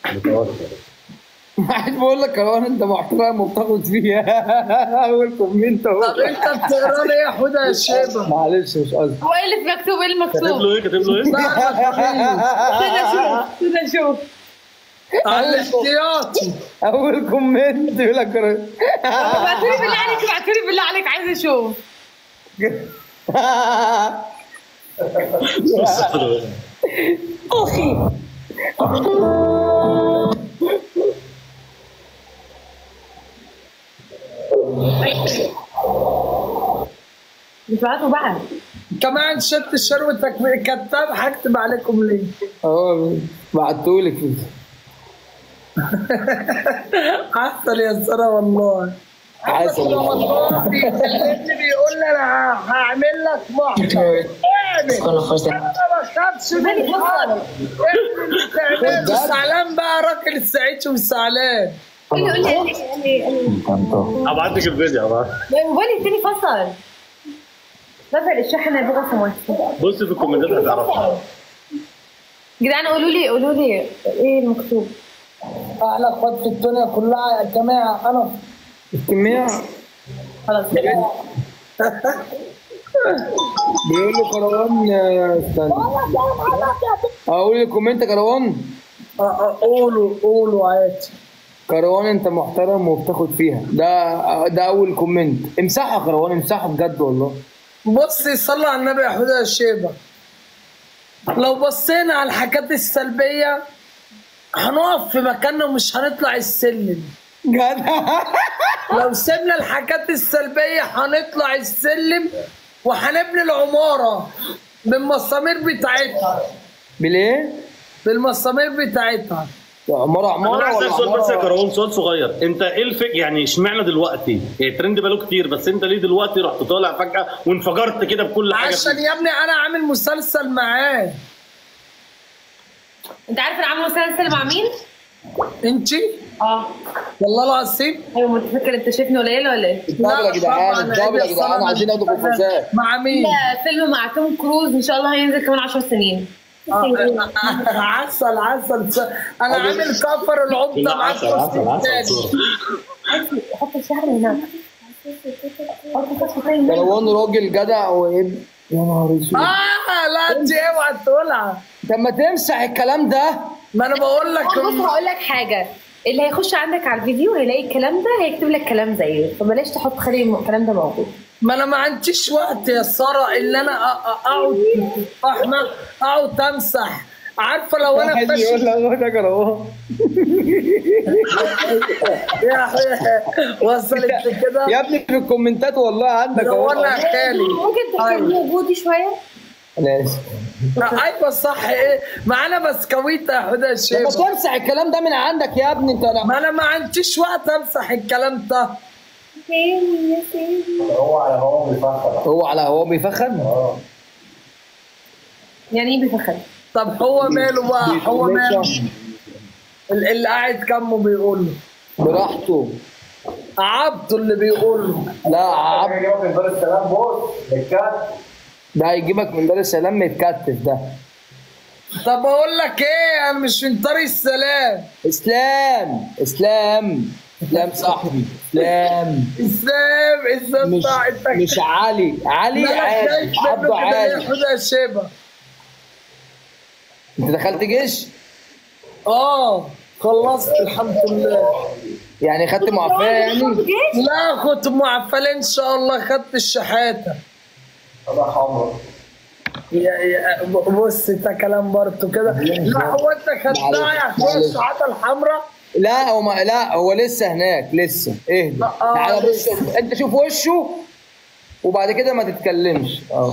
واحد بقول لك كروان انت محترم وبتاخد فيها اول كومنت اهو طب انت بتقرا لي ايه يا حوده يا شيبه معلش مش قصدي هو ايه اللي في مكتوب ايه اللي كاتب مكتوب؟ له ايه كاتب له ايه؟ استنى اشوف استنى اشوف على الاحتياطي اول كومنت يقول لك كروان. ابعتولي بالله عليك ابعتولي بالله عليك عايز اشوف بتبعتوا بعض كمان شت شروتك كتاب هكتب عليكم ليه اه بعتهولك عسل يا ساره والله عسل. رمضان بيكلمني بيقول لي انا ه- هعمل لك محضر اعمل انا ما بخافش من حد اعمل مش زعلان بقى راجل السعيد ومش زعلان قولي قولي قولي قولي قولي ابعت لك الفيديو ابعت موبايلي التاني فصل بفعل الشحن اللي بغرفة موسى بص في الكومنتات هتعرفها جدعان قولوا لي قولوا لي ايه المكتوب احلى اخوات في الدنيا كلها يا جماعه انا الكمية خلاص بيقول له كروان آه، استنى اقول لي كومنت يا كروان أ- أ- قولوا قولوا عادي كروان انت محترم وبتاخد فيها ده ده اول كومنت امسحها يا كروان امسحها بجد والله بص صلى على النبي يا حوده الشيبه لو بصينا على الحاجات السلبيه هنقف في مكاننا ومش هنطلع السلم لو سيبنا الحاجات السلبيه هنطلع السلم وهنبني العماره بالمسامير بتاعتها بالايه؟ بالمسامير بتاعتها عماره انا عماره عايز ولا اسال سؤال بس يا عماره كروان سؤال صغير انت ايه الفك يعني اشمعنى دلوقتي؟ يعني الترند بقاله كتير بس انت ليه دلوقتي رحت طالع فجاه وانفجرت كده بكل حاجه عشان فيك؟ يا ابني انا عامل مسلسل معاه انت عارف انا عامله مسلسل مع مين؟ انتي اه والله العظيم ايوه ما انت فاكر انت شايفني قليل ولا ايه؟ الدبل يا جدعان الدبل يا جدعان عايزين ناخد بروفوزات مع مين؟ لا فيلم مع توم كروز ان شاء الله هينزل كمان 10 سنين عسل عسل انا عامل كفر العمده مع عسل عسل عسل صورة. حط الشهر هناك كروان راجل جدع وابن يا نهار اسود اه لا انت اوعى تقولها طب ما تمسح الكلام ده ما انا بقول لك بص هقول لك حاجه اللي هيخش عندك على الفيديو هيلاقي الكلام ده هيكتب لك كلام زيه فبلاش تحط خلي الكلام ده موجود ما انا ما عنديش وقت يا ساره ان انا أ- أ- اقعد احمد اقعد امسح عارفه لو انا واحد يقول فاشل لك هو ده كروان يا وصلت كده يا ابني في الكومنتات والله عندك اهو دورنا يا خالي ممكن تكلمني وجودي شويه انا اسف ايوه صح ايه معانا بسكويته يا حوده طب الشيخ ما تمسح الكلام ده من عندك يا ابني انت لا ما انا ما عنديش وقت امسح الكلام ده هو على هو بيفخر هو على هو بيفخر يعني ايه بيفخر؟ طب هو ماله بقى هو ماله ال- اللي قاعد جنبه بيقول له براحته عبده اللي بيقول له لا عبد هيجيبك من دار السلام بص ده هيجيبك من دار السلام متكتف ده طب اقول لك ايه انا مش من طريق السلام اسلام اسلام اسلام صاحبي اسلام اسلام اسلام مش بتاعتك مش علي علي مالك عادي جاي كده عبده كده ليه عادي حوده الشيبه انت دخلت جيش اه خلصت الحمد لله يعني خدت معافاه يعني لا كنت معفل ان شاء الله خدت الشحاته الله حمر يا يا بص ده كلام برضه كده لا هو انت خدتها يا اخويا الشحاته الحمراء لا هو ما لا هو لسه هناك لسه اهدى آه، تعالى بص انت شوف وشه وبعد كده ما تتكلمش اه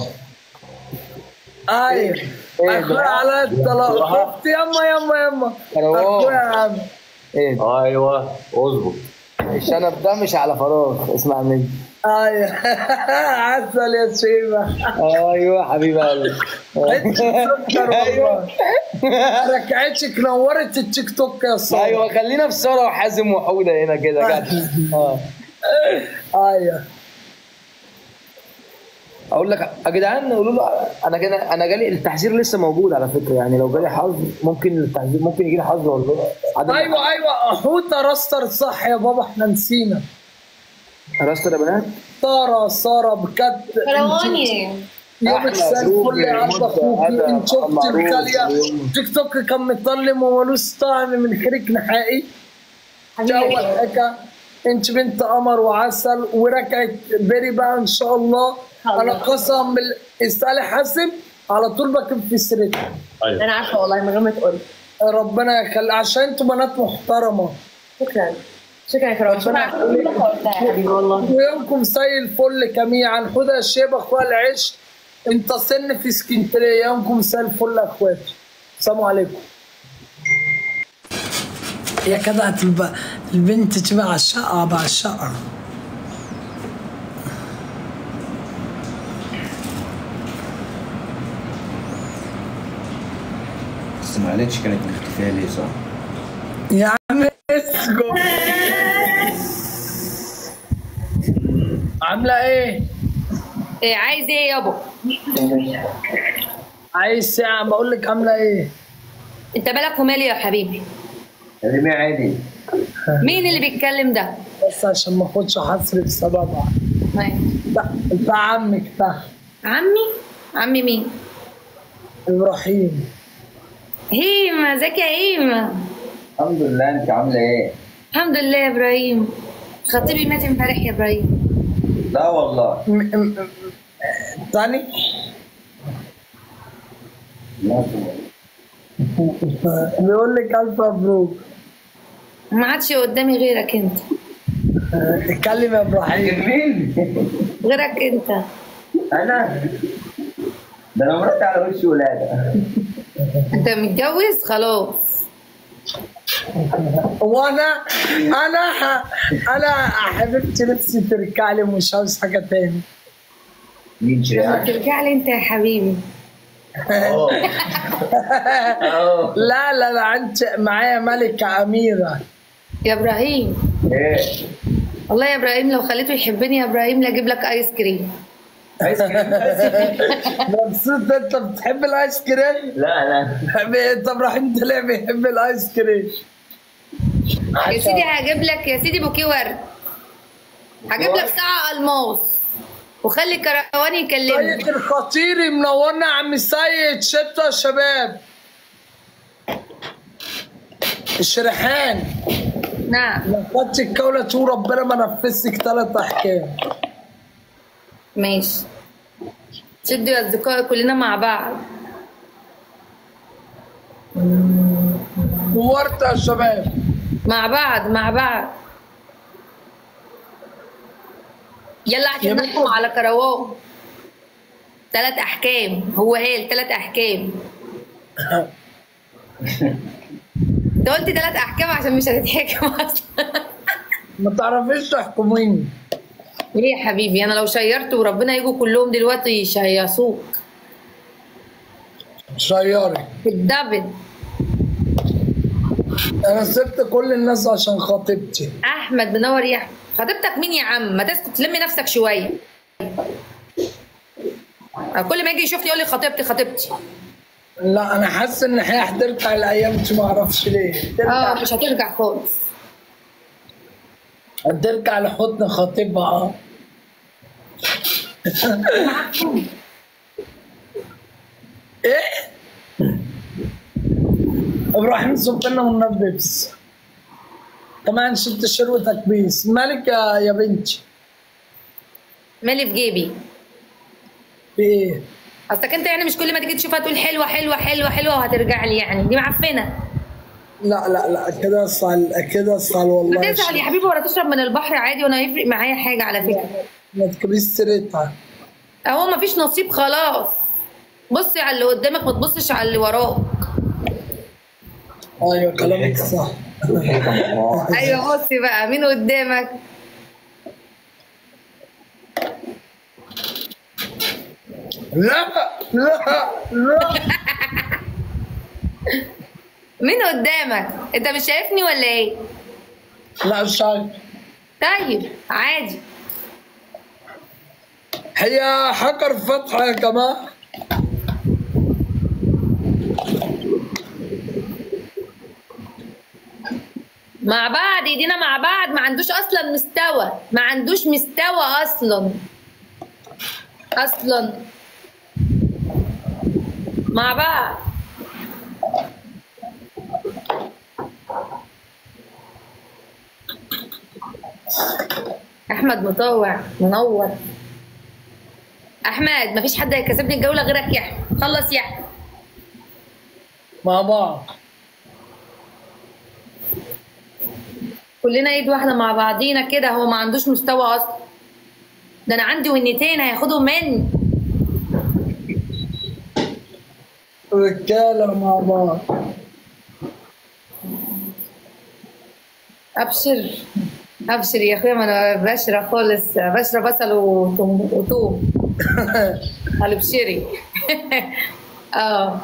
ايوه إيه اخويا ده؟ على الطلاق شفت يما يما يما كروان. اخويا يا عم ايه ايوه اظبط الشنب ده مش على فراغ اسمع مني ايوه عسل يا شيبه ايوه حبيب قلبي حته سكر والله ركعتك نورت التيك توك يا صاحبي ايوه خلينا في ساره وحازم وحوده هنا كده جد اه ايوه اقول لك يا جدعان قولوا له انا كده انا جالي التحذير لسه موجود على فكره يعني لو جالي حظ ممكن التحذير ممكن يجي لي حظ والله عدم ايوه ايوه حوته راستر صح يا بابا احنا نسينا راستر يا بنات ساره ساره بجد كرواني يومك أحلى زي الفل زوج يا عبد مدة اخوكي هذا انت شفت معروف. الكاليه تيك توك كان مطلم وملوش طعم من خريج نهائي دي اول حاجه انت بنت قمر وعسل وركعت بيري بقى ان شاء الله انا قسم بال- اسالي حاسب على طول بكتب في سيرتها ايوه انا عارفه والله من غير ما تقول ربنا يخلي عشان انتوا بنات محترمه شكرا شكرا يا كروان شكرا على كل حاجة قلتها يا حبيبي والله ويومكم زي الفل جميعا خدها الشيبه اخويا العيش انت سن في اسكندريه يومكم زي الفل يا اخواتي السلام عليكم يا كده هتبقى البنت تبقى على الشقه بعشقها بس معلش كانت مختفية ليه صح؟ يا عم اسكت عامله ايه؟ إيه عايز ايه يابا عايز ساعة بقول لك عاملة ايه؟ انت مالك ومالي يا حبيبي رمي عادي مين اللي بيتكلم ده بس عشان ما اخدش حصر بسببها ده ده عمك ده عمي عمي مين ابراهيم هيما ازيك يا هيما الحمد لله انت عامله ايه؟ الحمد لله يا ابراهيم خطيبي مات امبارح يا ابراهيم لا والله تاني بيقول لك الف مبروك ما عادش قدامي غيرك انت اتكلم يا ابراهيم مين؟ غيرك انت انا ده انا مرات على وش ولاده انت متجوز خلاص وانا انا انا حبيبتي نفسي ترجع لي مش عاوز حاجه تاني مين لما ترجع لي انت يا حبيبي لا لا لا انت معايا ملكه اميره يا ابراهيم ايه والله يا ابراهيم لو خليته يحبني يا ابراهيم لا اجيب لك ايس كريم ايس كريم مبسوط انت بتحب الايس كريم؟ لا لا طب راح انت ليه بيحب الايس كريم؟ يا سيدي هجيب لك يا سيدي بوكيه ورد هجيب لك ساعة الماس وخلي كروان يكلمني سيد الخطيري منورنا يا عم سيد شتوا يا شباب الشرحان نعم لو خدت الجولة تقول ربنا ما نفذتك ثلاث احكام ماشي شدوا يا اصدقائي كلنا مع بعض نورت يا شباب مع بعض مع بعض يلا عشان نحكم على كروان ثلاث احكام هو قال ثلاث احكام انت قلت ثلاث احكام عشان مش هتتحكم اصلا ما تعرفيش تحكميني ليه يا حبيبي انا لو شيرت وربنا يجوا كلهم دلوقتي يشيصوك شيري بالدبل انا سبت كل الناس عشان خطيبتي احمد منور يا احمد خطيبتك مين يا عم ما تسكت تلمي نفسك شويه كل ما يجي يشوفني يقول لي خطيبتي خطيبتي لا انا حاسس ان هي هترجع الايام دي ما اعرفش ليه اه مش هترجع خالص هترجع لحضن خطيبها ايه ابراهيم صبنا والنبي كمان شلت شروة تكبيس مالك يا يا بنتي مالي في جيبي في ايه؟ اصلك انت يعني مش كل ما تيجي تشوفها تقول حلوه حلوه حلوه حلوه وهترجع لي يعني دي معفنه لا لا لا كده اسال كده اسال والله ما تزعل يا حبيبي ولا تشرب من البحر عادي وانا هيفرق معايا حاجه على فكره ما تكبيش سيرتها اهو ما فيش نصيب خلاص بصي على اللي قدامك ما تبصش على اللي وراك ايوه كلامك صح ايوه بصي بقى مين قدامك لا لا لا مين قدامك انت مش شايفني ولا ايه لا مش عارف طيب عادي هي حجر فتحة يا جماعة مع بعض ايدينا مع بعض ما عندوش اصلا مستوى ما عندوش مستوى اصلا اصلا مع بعض احمد مطوع منور احمد مفيش حد هيكسبني الجوله غيرك يا احمد خلص يا احمد مع بعض كلنا ايد واحده مع بعضينا كده هو ما عندوش مستوى اصلا ده انا عندي ونتين هياخدهم مني رجالة مع بعض ابشر ابشر يا اخويا ما انا بشرى خالص بشرى بصل وتوم وتوم قال ابشري اه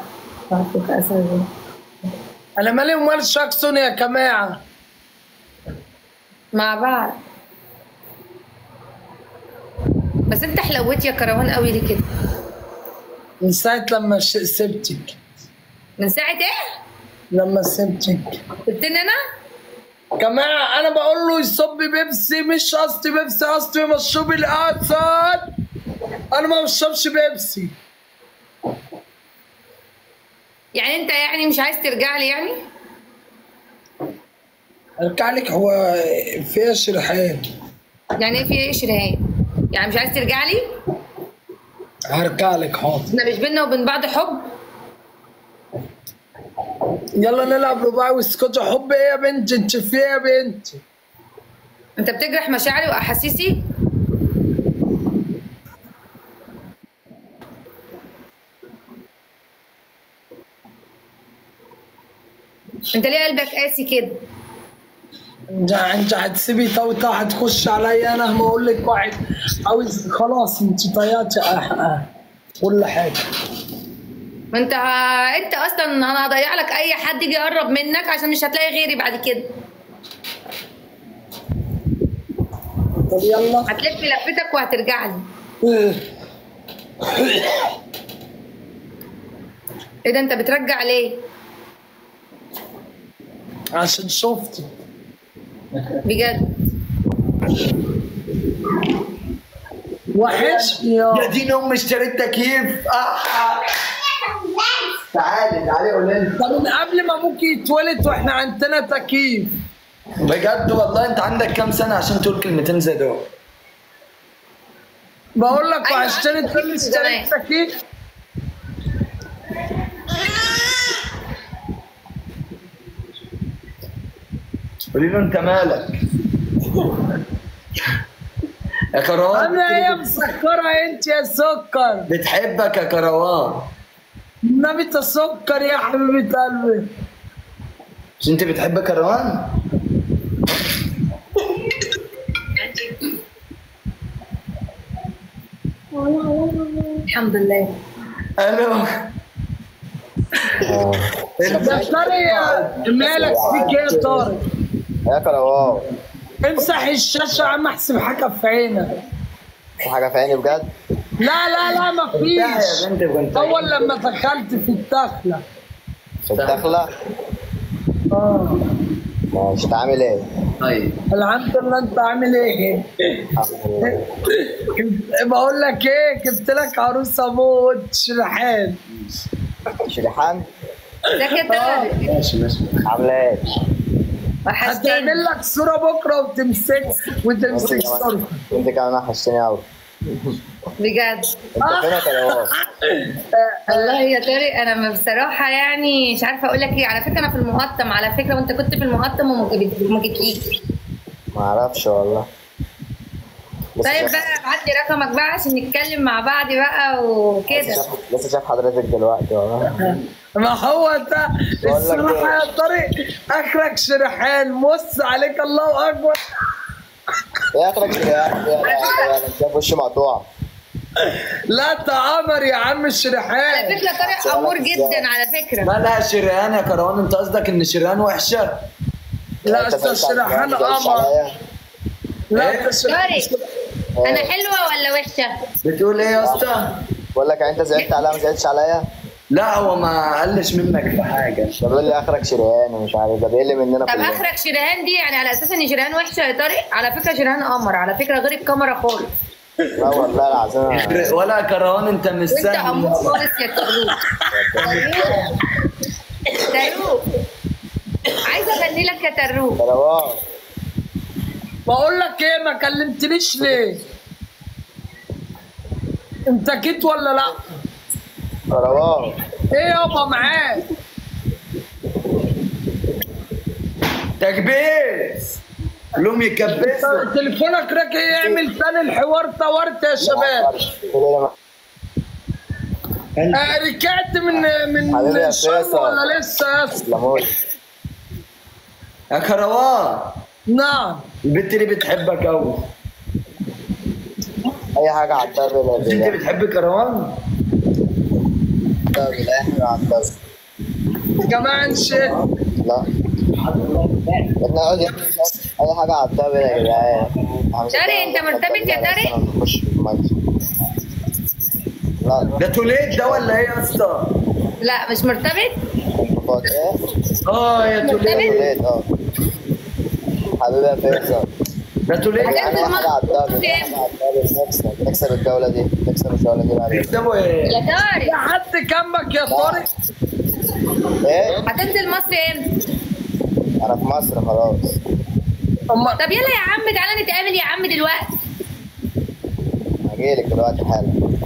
انا مالي ومال شاكسون يا جماعة مع بعض بس انت حلوت يا كروان قوي ليه كده من ساعة لما ش- سبتك من ساعه ايه لما سبتك سبتني انا جماعة أنا بقول له يصب بيبسي مش قصدي بيبسي قصدي مشروب الأسد أنا ما بشربش بيبسي يعني انت يعني مش عايز ترجع لي يعني أرجع لك هو فيها شرحان يعني ايه في ايه شرهان يعني مش عايز ترجع لي هرجع لك حاضر احنا مش بينا وبين بعض حب يلا نلعب رباعي واسكتش حب ايه يا بنتي انت في ايه يا بنتي انت بتجرح مشاعري واحاسيسي انت ليه قلبك قاسي كده انت انت هتسيبي توته هتخش عليا انا ما اقول لك واحد عاوز خلاص انت طياتي اه اه كل حاجه ما انت انت اصلا انا هضيع لك اي حد يجي يقرب منك عشان مش هتلاقي غيري بعد كده طب يلا هتلف لفتك وهترجع لي ايه ده انت بترجع ليه عشان شفتي بجد وحش يا يا دين امي اشتريت تكييف آه. تعالي تعالي قولي لي ده من قبل ما ابوك يتولد واحنا عندنا تكييف بجد والله انت عندك كام سنه عشان تقول كلمتين زي دول بقول لك أيوة، وهشتري عندك تقول لي تكييف زمان. اشتريت تكييف قولي له انت مالك يا كروان انا هي مسكره انت يا سكر بتحبك يا كروان النبي انت سكر يا حبيبه قلبي مش انت بتحب كروان الحمد لله الو ده طارق مالك فيك ايه يا طارق يا كروان امسح الشاشه يا عم احسب حاجه في عينك في حاجه في عيني بجد لا لا لا ما فيش يا بنت كنت اول لما دخلت في الدخله في الدخله اه ماشي انت عامل ايه؟ طيب الحمد لله انت عامل ايه؟ بقول لك ايه جبت لك عروسه موت شرحان شريحان ازيك يا طارق ماشي ماشي عامله ايه؟ وحشتني هتعمل لك صوره بكره وتمسك وتمسك صوره انت كمان وحشتني قوي بجد انت فين يا كروان؟ والله يا طارق انا بصراحه يعني مش عارفه اقول لك ايه على فكره انا في المقطم على فكره وانت كنت في المقطم وما جيت- وما جيتليش ما اعرفش والله لسه طيب شايف- بقى ابعت لي رقمك بقى عشان نتكلم مع بعض بقى وكده لسه شايف- لسه شايف حضرتك دلوقتي والله ما هو ده بقول لك الصراحه ايه؟ يا طارق اخرك شرحان مص عليك الله اكبر ايه اخرك شريحان؟ ايه انا شايف وشي مقطوع لا تآمر يا عم على الشرحان فكره طارق امور جدا على فكره مالها شريان يا كروان انت قصدك ان شريان وحشه لا انت انت زعلت الشرحان عليا؟ زعلت قمر عليا؟ لا انت الشرحان طارق انا حلوه ولا وحشه بتقول ايه يا اسطى بقول لك يعني انت زعلت عليا ما زعلتش عليا؟ لا هو ما قلش منك في حاجه ده بيقول لي اخرك شريان ومش عارف ده بيقل مننا طب كلنا اخرك شريهان دي يعني على اساس ان شريهان وحشه يا طارق على فكره شريهان قمر على فكره غير الكاميرا خالص لا والله العظيم أنا- ولا يا كروان انت مش وانت سهل امور خالص يا تروق تروق عايزه اغني لك يا تروق كروان بقول لك ايه ما كلمتنيش ليه انت جيت ولا لا كروان ايه يابا معاك تكبيس لهم يكبسوا تليفونك راكي يعمل تاني الحوار طورت يا شباب آه، رجعت من من حبيبي يا الشرم فيصل. ولا لسه يا اسطى تسلموش يا كروان نعم البنت دي بتحبك قوي اي حاجه على الدبل انت يا بتحب كروان دبل اي حاجه على الدبل كمان شيء لا بدنا نقعد يا اي حاجه على الدبل يا جدعان طارق، انت مرتبط يا طارق؟ نخش في المجلس ده توليد ده ولا ايه يا اسطى؟ لا مش مرتبط انتفاض ايه؟ اه يا مرتبط توليد اه حبيبي يا فيصل ده توليد يعني حاجة على الدبل حاجة على الدبل نكسب نكسب الجولة دي نكسب الجولة دي بعدين يكسبوا ايه؟ يا طارق في حد جنبك يا طارق ايه؟ هتنزل مصر امتى؟ أنا في مصر خلاص طب يلا يا عم تعالى نتقابل يا عم دلوقتي هجيلك دلوقتي حالا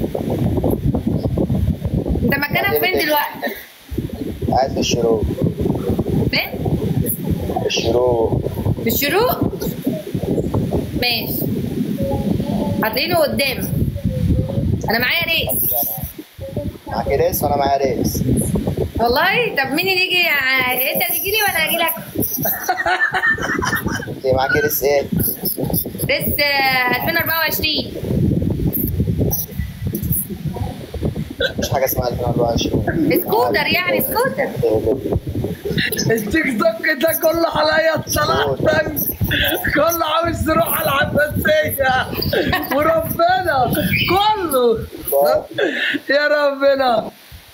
انت مكانك فين دلوقتي؟ قاعد في الشروق فين؟ في الشروق في الشروق؟ ماشي هتلاقيني قدامك انا معايا ريس معاك ريس وأنا معايا ريس والله طب مين اللي يجي انت هتيجي لي وانا هاجي لك أنت معاك ريس إيه؟ ريس آه، 2024 مفيش حاجة اسمها 2024 سكوتر يعني سكوتر التيك توك ده كله عليا اتصالات تاني كله عاوز يروح على العباسية وربنا كله يا ربنا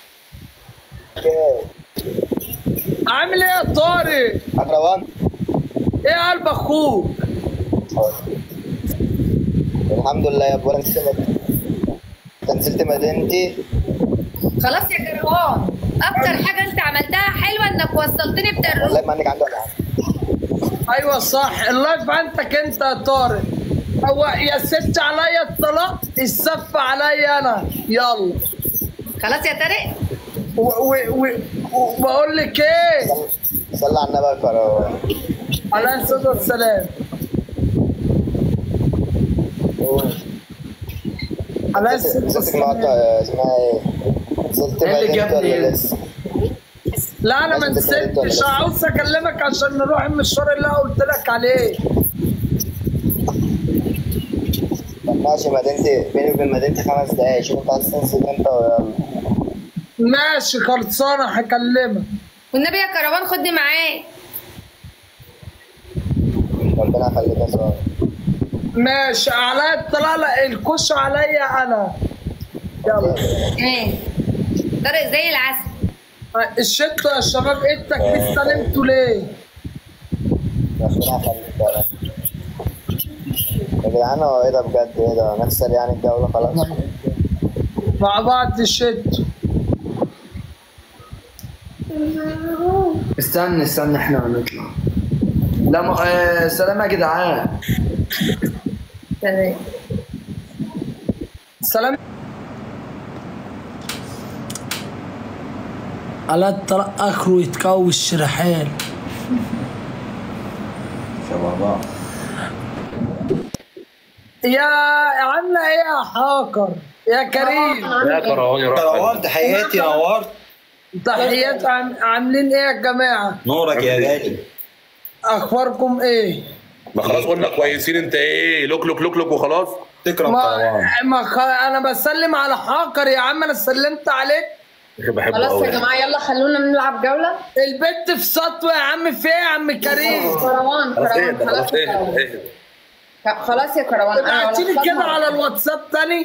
عامل ايه يا طارق؟ أكروان ايه قلب اخوك؟ الحمد لله يا ابو نزلت انت نزلت مدينتي خلاص يا كروان اكتر حاجه انت عملتها حلوه انك وصلتني بتروح والله ما انك عندي ولا حاجه ايوه صح اللايف عندك انت يا طارق هو يا ست عليا الطلاق السف عليا انا يلا خلاص يا طارق وبقول لك ايه صلي على النبي يا كروان عليه الصلاه والسلام عليه الصلاه نزلت مقطع اسمها ايه؟ نزلت إيه اللي مدينتي جابني ولا هنا؟ لسه؟ لا انا ما لازم تكلمت ولا نسيتش لسه؟ عاوز اكلمك عشان نروح المشوار اللي انا قلت لك عليه طب ماشي مدينتي بيني وبين مدينتي خمس دقايق شوف انت عايز تنزل امتى ويلا ماشي خلصانه هكلمك والنبي يا كروان خدني معاك ربنا يخليك يا صاحبي ماشي عليا الطلاق لا الكش عليا انا يلا ايه طارق زي العسل الشتوا يا شباب ايه التكليف سلمتوا ليه؟ ربنا يخليك يا رب يا جدعان هو ايه ده بجد ايه ده نخسر يعني الجولة خلاص مع بعض الشتوا استنى استنى احنا هنطلع لا م... آه سلام يا جدعان تمام سلام على الطلاق اخره يتكوش رحال يا عامله ايه يا حاكر يا كريم يا كروان يا كروان تحياتي نورت تحيات عم... عاملين ايه يا جماعه نورك يا غالي اخباركم ايه ما خلاص قلنا كويسين انت ايه لوك لوك لوك لوك وخلاص تكرم ما, ما خ... انا بسلم على حاكر يا عم انا سلمت عليك بحبه خلاص قوي يا جماعه يلا خلونا نلعب جوله البت في سطوه يا عم في ايه يا عم كريم كروان خلاص كروان اهدى خلاص خلاص يا اهدى كروان اهدى طب خلاص يا كروان انا ابعتي لي ولا كده فاطمة. على الواتساب تاني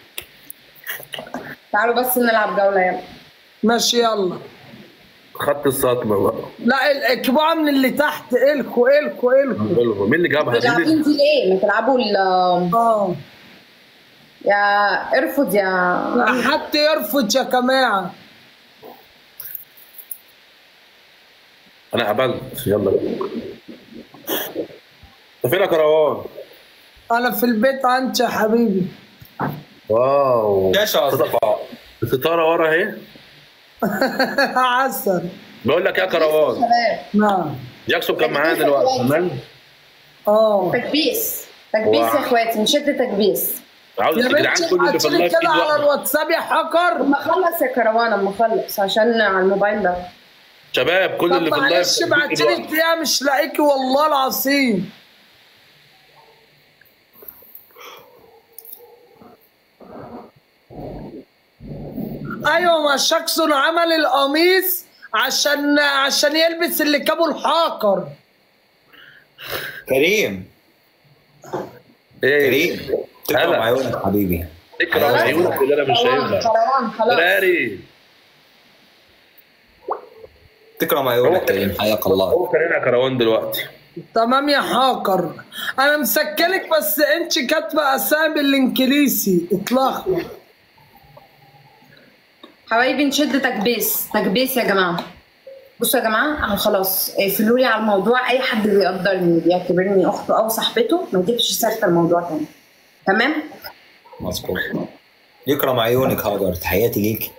تعالوا بس نلعب جوله يلا ماشي يلا خدت الصدمه بقى لا الكبوعه من اللي تحت الكو الكو الكو حلو. مين اللي جابها؟ مين لاعبين اللي... دي ليه؟ ما تلعبوا ال اه يا ارفض يا حد يرفض يا جماعه انا قبلت يلا انت فين يا كروان؟ انا في البيت انت يا حبيبي واو شاشة قصدي. الستاره ورا اهي عسل بقول لك يا كروان نعم جاكسون كان معانا دلوقتي تمام اه تكبيس تكبيس يا واو. اخواتي نشد تكبيس عاوز يا يا جدعان بنتي كل اللي في ابعتي لي اللايف كده ايد على واحده الواتساب يا حكر اما اخلص يا كروان اما اخلص عشان على الموبايل ده شباب كل طب اللي في اللايف معلش ايد ابعتي واحدة. لي كده مش لاقيكي والله العظيم ايوه ما شاكسون عمل القميص عشان عشان يلبس اللي جابه الحاكر كريم ايه كريم تكرم هلا. عيونك حبيبي اكرم عيونك كلنا مش شايفها كروان خلاص فراري تكرم عيونك كريم حياك الله هو كارينا كروان دلوقتي تمام يا حاكر انا مسكلك بس انت كاتبه اسامي بالانجليزي اطلاق حبايبي نشد تكبيس تكبيس يا جماعه بصوا يا جماعه انا خلاص اقفلوا لي على الموضوع اي حد بيقدرني بيعتبرني اخته او صاحبته ما يجيبش سيره الموضوع تاني تمام مظبوط يكرم عيونك هاجر تحياتي ليك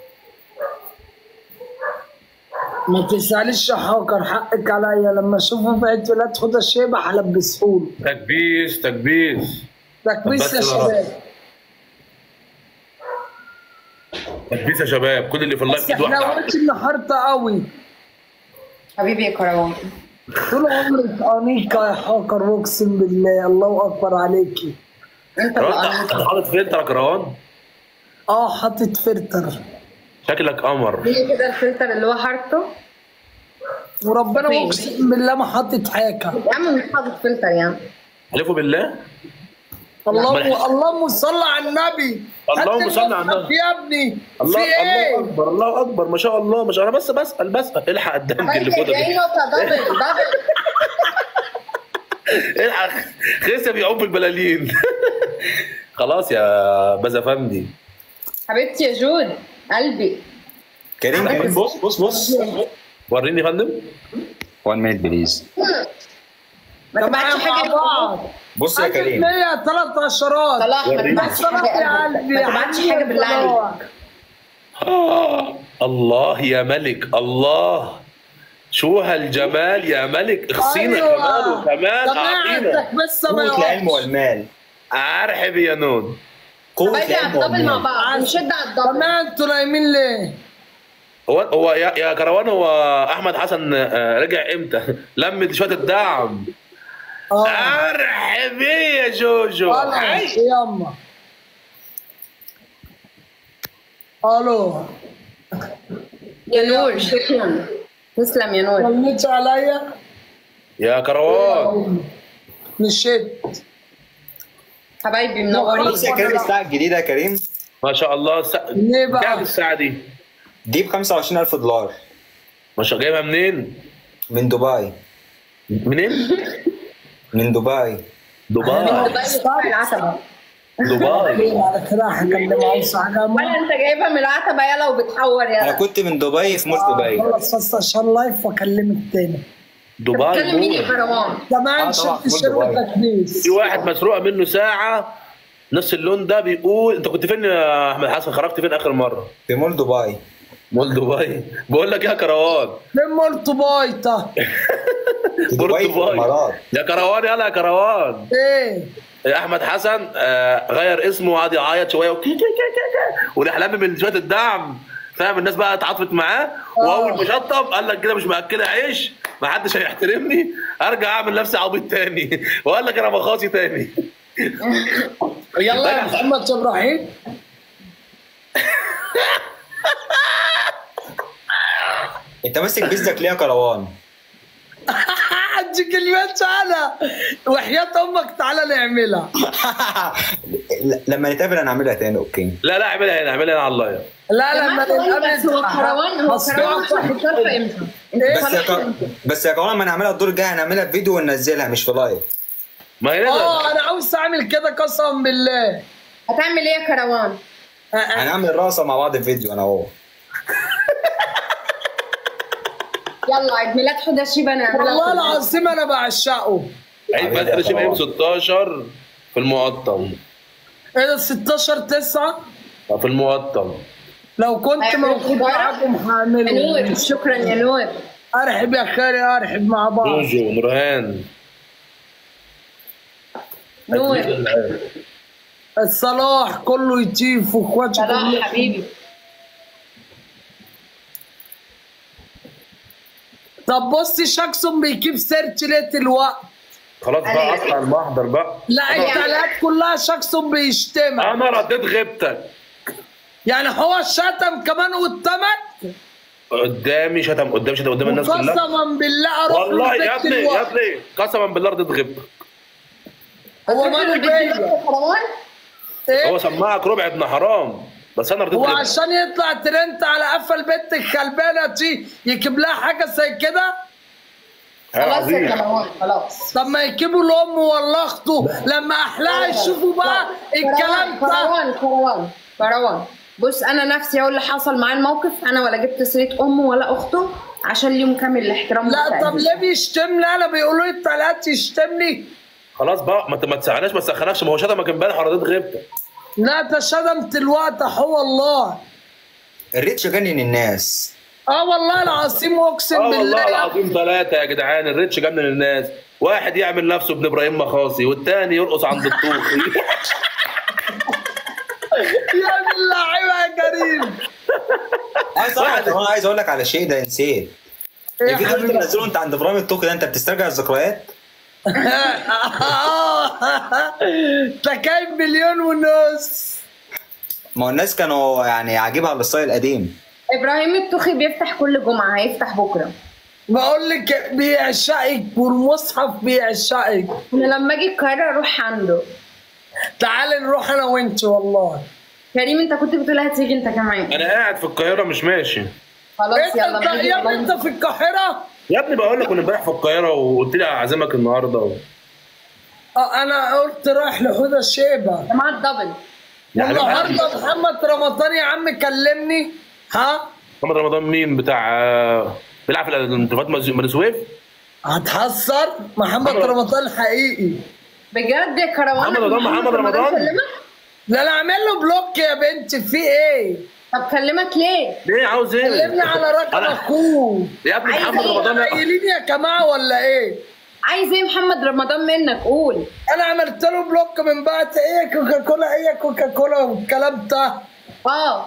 ما تساليش يا حاكر حقك عليا لما اشوفه في عيد ميلاد هدى الشيبه هلبسهوله تكبيس تكبيس تكبيس يا بس شباب تكبيس يا شباب كل اللي في اللايف بس ايد احنا واحده وقت النهارده قوي حبيبي يا كروان طول عمرك انيقه يا حاكر اقسم بالله الله اكبر عليكي انت كروان انت حاطط فلتر يا كروان اه حاطط فلتر شكلك قمر هي كده الفلتر اللي هو حارته وربنا فين؟ اقسم بالله ما حاطط حاجه يا عم مش حاطط فلتر يا عم حلفوا بالله اللهم ملح. اللهم صل على النبي اللهم هات صل على المصحف النبي. يا ابني الله في ايه؟ الله اكبر الله اكبر ما شاء الله ما شاء الله بس بسال بسال الحق الدمج اللي حبايبي فوق جاي ده نقطه دبل دبل الحق خسر بيعوم البلالين خلاص يا بزفندي حبيبتي يا جود قلبي كريم كريم بص بص بص وريني يا فندم 1 مينيت بليز ما تبعتش حاجه بعض بص يا كريم 100 ثلاث عشرات صلاح ما تبعتش صلاح حاجه يا قلبي. قلبي ما يا تبعتش حبيبي حاجه بالله عليك صلاح. آه، الله يا ملك الله شو هالجمال يا ملك اخصينا أيوة. كمان وكمان اعطينا جماعتك بس ما قوة العلم يقفش. والمال ارحب يا نون قوة حبايبي على العلم الدبل مع والمال بعض نشد على الدبل جماعة انتوا نايمين ليه؟ هو هو يا يا كروان هو احمد حسن آه، رجع امتى؟ لمت شويه الدعم اه ارحب بيه يا جوجو خلاص يما الو يا نور شكرا تسلم يا نور طمنتش عليا يا كروان مشيت حبايبي بص يا كريم منورين الساعة الجديدة يا كريم ما شاء الله س... ليه بقى؟ كام الساعه دي؟ دي ب 25000 دولار ما شاء جايبها منين؟ من دبي منين؟ من دبي دبي دبي بتاع العتبه دبي على كده هكلم عاوز حاجة ولا انت جايبها من العتبه يلا وبتحور أنا يلا كنت من دبي في مول دبي خلص بس عشان لايف واكلمك تاني دبي بتكلم مين يا مول. كروان كمان آه طبعا، شفت كل شرب دبي. تكبيس في واحد مسروقه منه ساعه نفس اللون ده بيقول انت كنت فين يا احمد حسن خرجت فين اخر مره؟ في مول دبي مول دبي بقول لك يا كروان فين مولت بايطة؟ في مول دبي في دبي الإمارات يا كروان يلا يا كروان ايه؟ احمد حسن آه، غير اسمه وقعد يعيط شويه وكي كي كي كي كي والاحلام من شويه الدعم فاهم الناس بقى اتعاطفت معاه واول ما شطب قال لك كده مش مأكله عيش ما حدش هيحترمني ارجع اعمل نفسي عبيط تاني وقال لك انا مخاصي تاني يلا يا محمد ابراهيم أنت ماسك بيزك ليه يا كروان؟ دي كلمات تعالى وحياة امك تعالى نعملها ل- لما نتقابل هنعملها تاني أوكي لا لا اعملها هنا اعملها هنا على اللايف لا يا لما جماعة نتقابل بس هو كروان هو كروان هصبحك هيتصرف امتى؟ انت إيه؟ بس يا صالح ك... بس يا كروان لما نعملها الدور الجاي هنعملها في فيديو وننزلها مش في لايف ما هي اه نزل انا عاوز اعمل كده قسما بالله هتعمل ايه يا كروان؟ هنعمل رقصة مع بعض في فيديو أنا وهو يلا عيد ميلاد حدى شيبه نعملها والله العظيم انا بعشقه عيد ميلاد حدى شيبه يوم 16 في المقطم ايه ده 16 9 في المقطم لو كنت هيعملوا موجود تجارة؟ معاكم يا هعمله نور شكرا يا نور ارحب يا خالي ارحب مع بعض جوجو نورهان نور الصلاح كله يطيف واخواتي صلاح كلهم حبيبي طب بصي شاكسون بيجيب سيرت ليه الوقت خلاص بقى اطلع المحضر بقى لا التعليقات كلها شاكسون بيشتمها انا رديت غيبتك يعني هو شتم كمان قدامك قدامي شتم قدامي شتم قدام الناس كلها قسما بالله اروح والله له يا بيت ابني يا الوقت. ابني قسما بالله رديت غيبتك هو ماله بيا كروان هو سماعك ربع ابن حرام بس انا رضيت كده وعشان يطلع ترند على قفا البنت الكلبانه دي يجيب لها حاجه زي كده خلاص يا كروان خلاص طب ما يجيبوا لامه ولا اخته لما احلاها يشوفوا بقى الكلام ده كروان كروان كروان بص انا نفسي هو اللي حصل معايا الموقف انا ولا جبت سيره امه ولا اخته عشان ليهم كامل الاحترام لا والتقدير. طب ليه بيشتمني انا بيقولوا لي التلات يشتمني خلاص بقى ما ت- ما تسخناش ما تسخناش ما هو شتمك امبارح ورضيت غيبتك لا ده شتمت الوقت هو والله الريتش جنن الناس اه والله العظيم اقسم اه والله بالله العظيم ثلاثة يا جدعان الريتش جنن الناس واحد يعمل نفسه ابن ابراهيم مخاصي والتاني يرقص عند الطوخي يا ابن اللعيبه يا كريم عايز اقول لك عايز اقول لك على شيء ده نسيت إيه الفيديو اللي حبيبي؟ انت منزله انت عند ابراهيم الطوخي ده انت بتسترجع الذكريات ده كام مليون ونص ما هو الناس كانوا يعني عاجبها الستايل القديم ابراهيم التوخي بيفتح كل جمعه هيفتح بكره بقول لك بيعشقك والمصحف بيعشقك انا لما اجي القاهره اروح عنده تعالي نروح انا وانت والله كريم انت كنت بتقول هتيجي انت كمان انا قاعد في القاهرة مش ماشي خلاص انت يلا انت بيجي يا ابني والله. انت في القاهره يا ابني بقول لك كنا امبارح في القاهرة وقلت لي اعزمك النهارده و... اه انا قلت رايح لهدى الشيبه مع الدبل يا حبيب قلبي. والنهارده محمد رمضان يا عم كلمني ها محمد رمضان مين بتاع آه، بيلعب في الانتخابات بني سويف هتحذر محمد رمضان الحقيقي بجد يا كروان محمد رمضان محمد رمضان كلمك لا انا اعمل له بلوك يا بنتي في ايه طب كلمك ليه ليه عاوز ايه؟ كلمني على رقم أنا- اخوه يا ابني عايز محمد إيه؟ رمضان قايلين يا جماعه ولا ايه عايز ايه محمد رمضان منك قول انا عملت له بلوك من بعد ايه كوكا كولا ايه كوكا كولا والكلام ده اه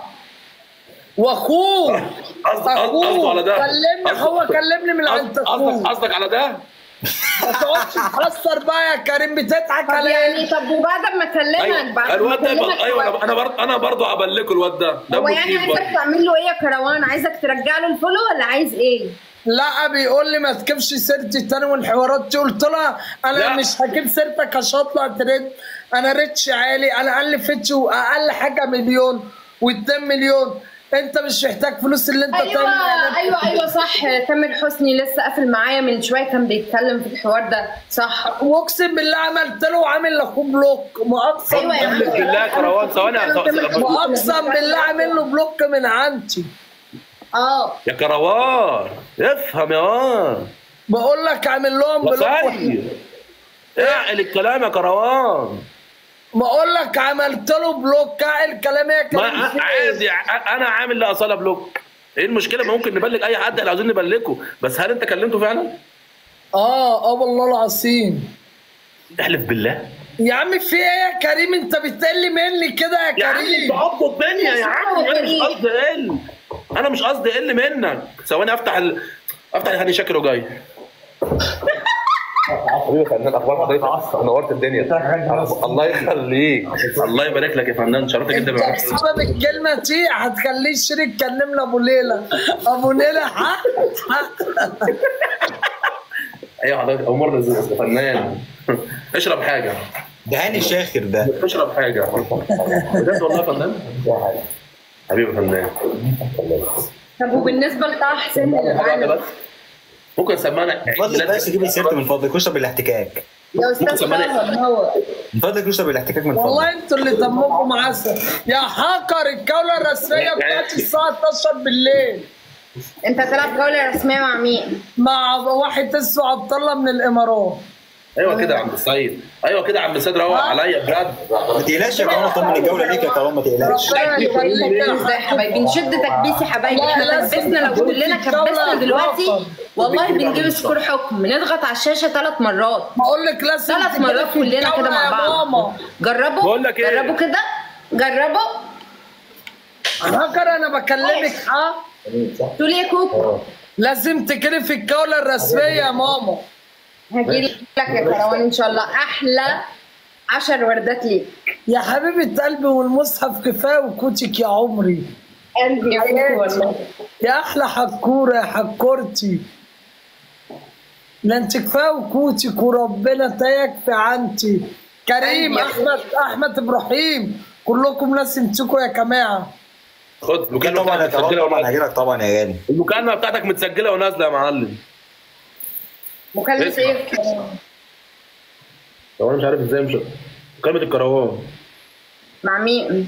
واخوه قصد- قصده على ده كلمني قصد- هو كلمني من عند قصدك اخوه قصدك على ده؟ ما تقعدش تخسر بقى يا كريم بتضحك طب على يعني ايه طب وبعد ما اكلمك ايوه بعد ما الواد ده أكلمك ايوه انا انا برضه انا برضه هبلكه الواد ده هو دمه يعني تقيل عايزك برضه تعمل له ايه يا كروان عايزك ترجع له الفولو ولا عايز ايه لا بيقول لي ما تجيبش سيرتي تاني والحوارات دي قلت له انا لا. مش هجيب سيرتك عشان اطلع ترند انا ريتش عالي انا اقل فيتش واقل حاجه مليون و2 مليون انت مش محتاج فلوس اللي انت ايوه تعمل إعلانات ايوه كتير. ايوه صح تامر حسني لسه قافل معايا من شويه كان بيتكلم في الحوار ده صح واقسم بالله عملت له وعامل لاخوه بلوك مقسم ايوه يا عم. اقسم بالله كروان ثواني واقسم بالله عامل له بلوك من عندي اه يا كروان افهم يا واد بقول لك عامل لهم بلوك وسيد اعقل الكلام يا كروان بقول لك عملت له بلوك اعقل كلام يا ما كريم في إيه؟ عادي ع- انا عامل لاصاله بلوك ايه المشكله ما ممكن نبلغ اي حد احنا عاوزين نبلغه بس هل انت كلمته فعلا؟ اه اه والله العظيم احلف بالله يا عم في ايه يا كريم انت بتقل مني كده يا يا عم كريم انت عبط الدنيا يا عم انا مش قصدي اقل انا مش قصدي اقل منك ثواني افتح ال... افتح هاني شاكر وجاي حبيبي يا فنان اخبار حضرتك نورت الدنيا الله يخليك الله يبارك لك يا فنان شرفت جدا انت معاك بسبب الكلمه دي هتخليه يشتري يكلمنا ابو ليلى ابو ليلى ها ها. ايوه حضرتك اول مره نزل يا فنان اشرب حاجه ده هاني شاخر ده اشرب حاجه بجد والله يا فنان حبيبي يا فنان طب وبالنسبه لطه حسين اللي حاجه معانا بس ممكن سمعنا عيد فضلك ميلاد بس جيب سيرته من فضلك واشرب الاحتكاك يا استاذ فهد هو من فضلك واشرب الاحتكاك من والله فضلك انتوا اللي دمكم عسل يا حقر الجوله الرسميه بتاعتي الساعه 12 بالليل انت هتلعب جوله رسميه مع مين؟ مع واحد اسمه عبد الله من الامارات ايوه كده يا عم السيد ايوه كده يا عم السيد روق عليا بجد ما تقلقش يا كرامه طمن الجوله ليك يا كرامه ما تقلقش ربنا يخليك ازاي يا حبايبي نشد تكبيس يا حبايبي لا، احنا لازم كبسنا لو تكون كلنا في الجولة كبسنا دلوقتي إطلاقاً. والله بنجيب سكور حكم نضغط على الشاشه ثلاث مرات بقول لك لازم ثلاث تجيلي مرات في كلنا كده الجولة مع يا بعض ماما. جربوا بقول لك ايه؟ جربوا كده جربوا حقر انا بكلمك ها تقول ايه يا كوكو لازم تجري في الجوله الرسميه يا ماما هجي لك يا كروان ان شاء الله احلى عشر وردات ليك يا حبيبه قلبي والمصحف كفايه وكوتك يا عمري قلبي يا كوكو والله يا احلى حكوره يا حكورتي لا انت كفايه وكوتك وربنا تيكفي عنتي كريم قلبي يا احمد احمد ابراهيم كلكم ناس يمسكوا يا جماعه خد المكالمه طبعا يا بتاعتك كرام متسجله طبعا ونازله هجيلك طبعا يا غالي المكالمه بتاعتك متسجله ونازله يا معلم مكالمة اسمع. ايه؟ طب انا مش عارف ازاي مش مكالمه الكروان مع مين؟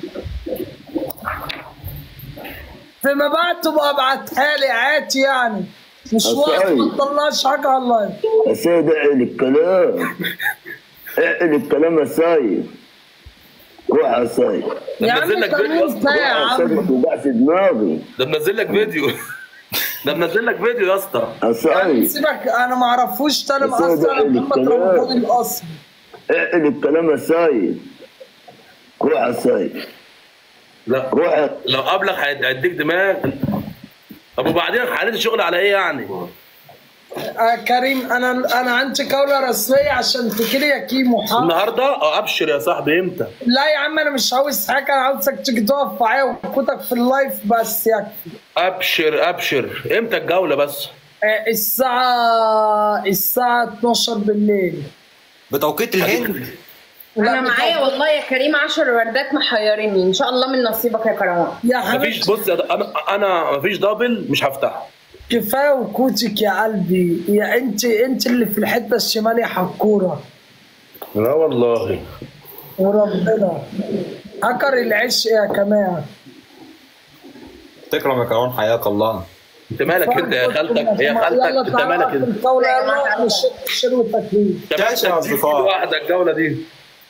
فيما بعد تبقى ابعتها لي عادي يعني مش أصل وقت أي. ما تطلعش حاجه على اللايف يا سيد اعقل الكلام اعقل الكلام يا سيد روح يا سيد يا عم منزل لك فيديو انت مين يا روح يا سيد عم ما توجعش دماغي ده منزل لك فيديو ده منزل لك فيديو يا اسطى يا سيد سيبك انا ما اعرفوش تاني بس هو اصلا ده انا محمد الكلام. رمضان الاصلي اعقل الكلام يا سيد روح يا سيد لا روح يا- لو قابلك هيد- هيديك دماغ طب وبعدين حالة الشغل على ايه يعني؟ آه كريم انا انا عندي جوله رسميه عشان تجيلي يا كيمو حاضر النهارده اه ابشر يا صاحبي امتى؟ لا يا عم انا مش عاوز حاجه انا عاوزك تيجي تقف معايا وكنتك في اللايف بس يكفي ابشر ابشر امتى الجوله بس؟ آه، الساعه الساعه 12 بالليل بتوقيت الهند انا معايا والله يا كريم 10 وردات محيريني ان شاء الله من نصيبك يا كروان يا مفيش بص يا- انا انا مفيش دبل مش هفتحه كفايه وكوتك يا قلبي يا انت انت اللي في الحته الشمال يا حكوره لا والله وربنا هكر العشق يا كمان تكرم يا كرام حياك الله انت مالك انت يا خالتك هي خالتك انت مالك انت الدولة يلا مش شنو التكليف انت مالك يا أصدقاء. واحده الجوله دي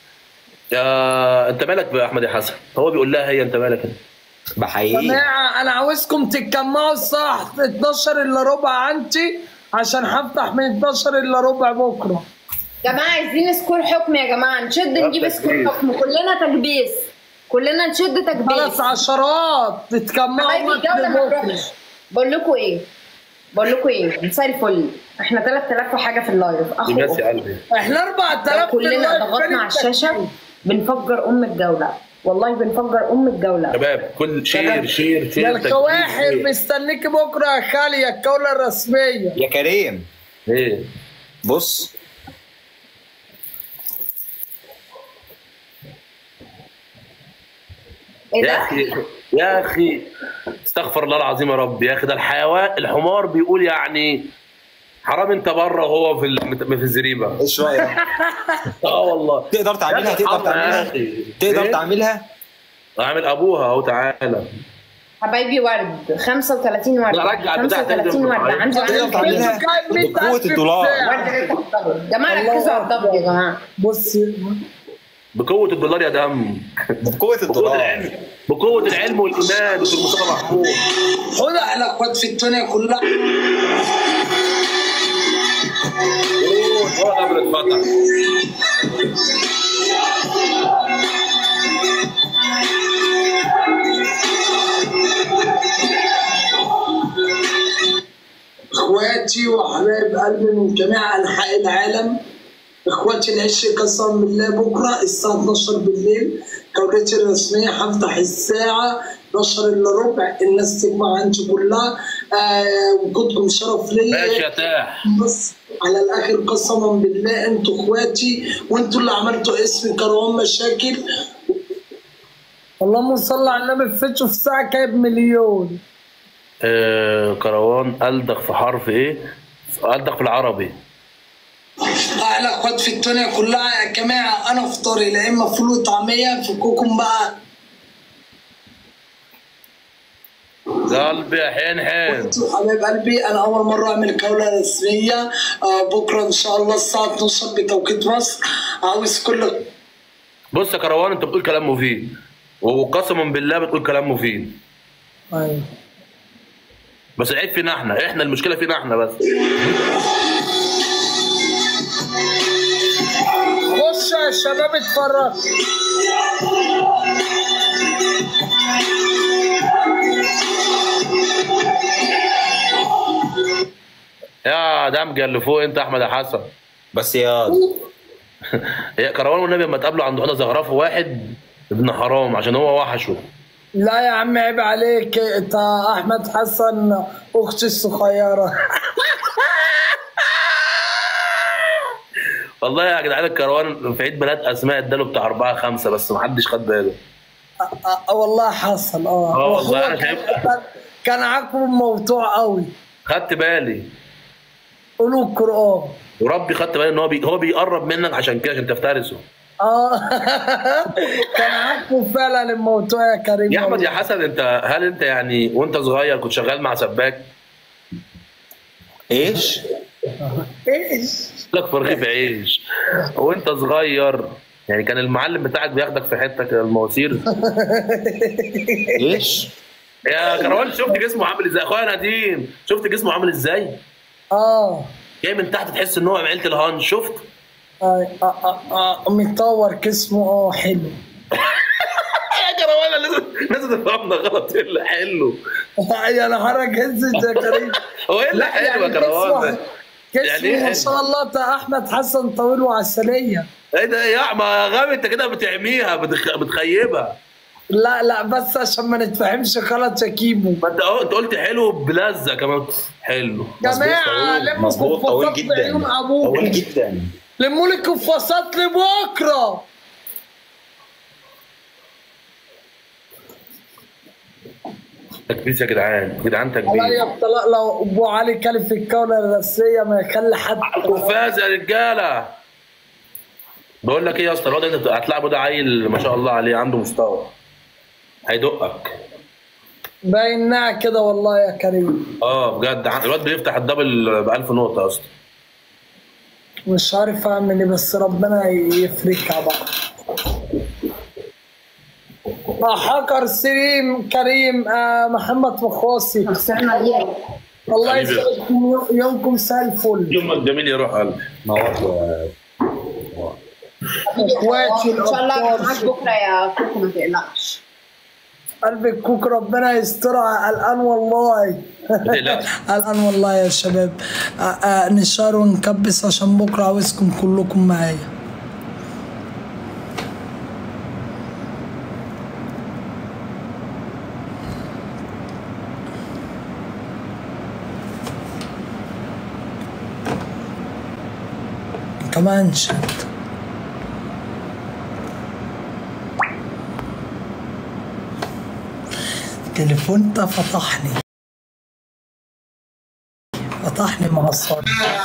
يا انت مالك باحمد يا حسن هو بيقول لها هي انت مالك انت بحييك جماعة أنا عاوزكم تتجمعوا الساعة 12 إلا ربع عندي عشان هفتح من 12 إلا ربع بكرة جماعه عايزين سكور حكم يا جماعه نشد نجيب سكور حكم كلنا تكبيس كلنا نشد تكبيس ثلاث عشرات تتجمعوا حبايبي الجوله ما تروحش بقول لكم ايه بقول لكم ايه مساء الفل احنا 3000 وحاجه في اللايف اخو ماشي يا قلبي احنا 4000 لو كلنا ضغطنا على الشاشه بنفجر ام الجوله والله بنفجر ام الجوله شباب كل شير شير يا شير الكواحل تكبير. مستنيك بكرة يا خالي يا الجولة الرسمية يا كريم ايه بص ايه يا ده؟ اخي يا اخي استغفر الله العظيم يا رب يا اخي ده الحيوان الحمار بيقول يعني حرام انت بره وهو في ال- في الزريبه ايش رايك؟ اه والله تقدر تعملها تقدر ارحمنا يا تعملها أخي. تقدر إيه؟ تعملها اعمل ابوها اهو تعالى حبايبي ورد 35 ورده لا، رجع البتاع تاني 35 ده. ورده عندي تقدر عندي تعملها بقوة الدولار ورد جماعه ركزوا على الضبط يا جماعه بصي بقوه الدولار يا دم بقوة بقوه الدولار العلم بقوه العلم والايمان دكتور مصطفى محمود خد علاقات في الدنيا كلها هو قبل اتفتح اخواتي وحبايب قلبي من جميع انحاء العالم اخواتي العشق قسما بالله بكره الساعه 12 بالليل جولتي الرسميه هفتح الساعه 12 الا ربع الناس تجمع عندي كلها آه وجودكم شرف ليا ماشي يا تاح بس على الاخر قسما بالله انتوا اخواتي وانتوا اللي عملتوا اسم كروان مشاكل اللهم صل على النبي في فتش في ساعه جايب مليون آه كروان ألدغ في حرف ايه؟ ألدغ في العربي احلى اخوات في الدنيا كلها يا جماعه انا افطاري لا اما فول وطعميه فكوكم بقى قلبي يا حين حين انتوا حبايب قلبي انا اول مره اعمل جوله رسميه آه بكره ان شاء الله الساعه 12 بتوقيت مصر عاوز كل بص يا كروان انت بتقول كلام مفيد وقسما بالله بتقول كلام مفيد ايوه بس العيب فينا احنا احنا المشكله فينا احنا بس خش يا شباب اتفرج يا دمجه اللي فوق انت احمد يا حسن بس يا يا كروان والنبي لما تقابله عند حوضه زغرفه واحد ابن حرام عشان هو وحشه لا يا عم عيب عليك انت احمد حسن اختي الصغيره والله يا جدعان الكروان في عيد ميلاد اسماء اداله بتاع اربعه خمسه بس ما حدش خد باله آه، والله حصل اه اه والله وهو انا كان- شايف كان- كان عاجبه الموضوع قوي خدت بالي قولوا القران وربي خدت بالي ان هو بي... هو بيقرب منك عشان كده عشان تفترسه اه كان عاجبه فعلا الموضوع يا كريم يا احمد يا والله. حسن انت هل انت يعني وانت صغير كنت شغال مع سباك؟ ايش؟ ايش؟ لك في رغيف عيش وانت صغير يعني كان المعلم بتاعك بياخدك في حته كده المواسير ايش؟ يا كروان شفت جسمه عامل ازاي اخويا نديم شفت جسمه عامل ازاي اه جاي من تحت تحس ان هو من عيله الهان شفت آه، آه، آه، آه، مطور جسمه اه حلو يا كروان لازم لازم تفهمنا غلط ايه اللي حلو يا نهارك هزت يا كريم هو ايه اللي لا، حلو يا يعني كروان جسمه- جسمه يعني ايه ما حلو؟ شاء الله ده احمد حسن طويل وعسليه ايه ده يا ما غبي انت كده بتعميها بتخ... بتخيبها لا لا بس عشان ما نتفهمش غلط يا كيمو ما انت اه انت قلت حلو بلذه كمان حلو جماعه لموا مظبوط طويل كفاصات بعيون جدا ابوك طويل جدا لموا لي كفاصات لبكره تكبيس يا جدعان يا جدعان عليا تكبيس الطلاق لو ابو علي كان في الكونه الرسميه ما يخلي حد قفاز يا رجاله بقول لك ايه يا اسطى الواد انت هتلعبه ده عيل ما شاء الله عليه عنده مستوى هيدقك باينها كده والله يا كريم اه بجد الواد بيفتح الدبل ب 1000 نقطه يا اسطى مش عارف اعمل ايه بس ربنا يفرجها بقى آه، حكر سليم كريم آه محمد مخاصي الله حبيبي. يسعدكم يومكم سهل الفل يومك جميل يا روح قلبي اخواتي ان شاء الله الابطال معاك بكره يا كوكو ما تقلقش قلب الكوك ربنا يسترها الان والله تقلقش. الان والله يا شباب آه آه نشار ونكبس عشان بكره عاوزكم كلكم معايا كمان شد التليفون ده فتحني فتحني مع الصوت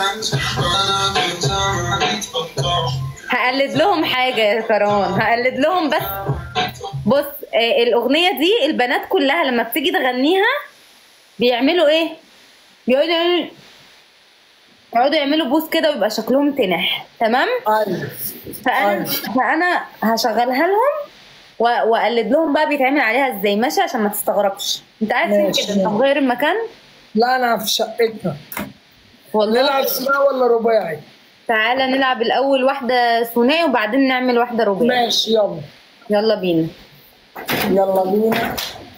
هقلد لهم حاجة يا كران هقلد لهم بس بص آه الأغنية دي البنات كلها لما بتيجي تغنيها بيعملوا إيه؟ بيقعدوا يقعدوا يعملوا بوس كده ويبقى شكلهم تنح تمام؟ فأنا فأنا هشغلها لهم و- واقلد لهم بقى بيتعمل عليها ازاي ماشي عشان ما تستغربش انت عارف فين ماشي. كده طب غير المكان لا انا في شقتنا والله نلعب ثنائي ولا رباعي تعالى نلعب الاول واحده ثنائي وبعدين نعمل واحده رباعي ماشي يلا يلا بينا يلا بينا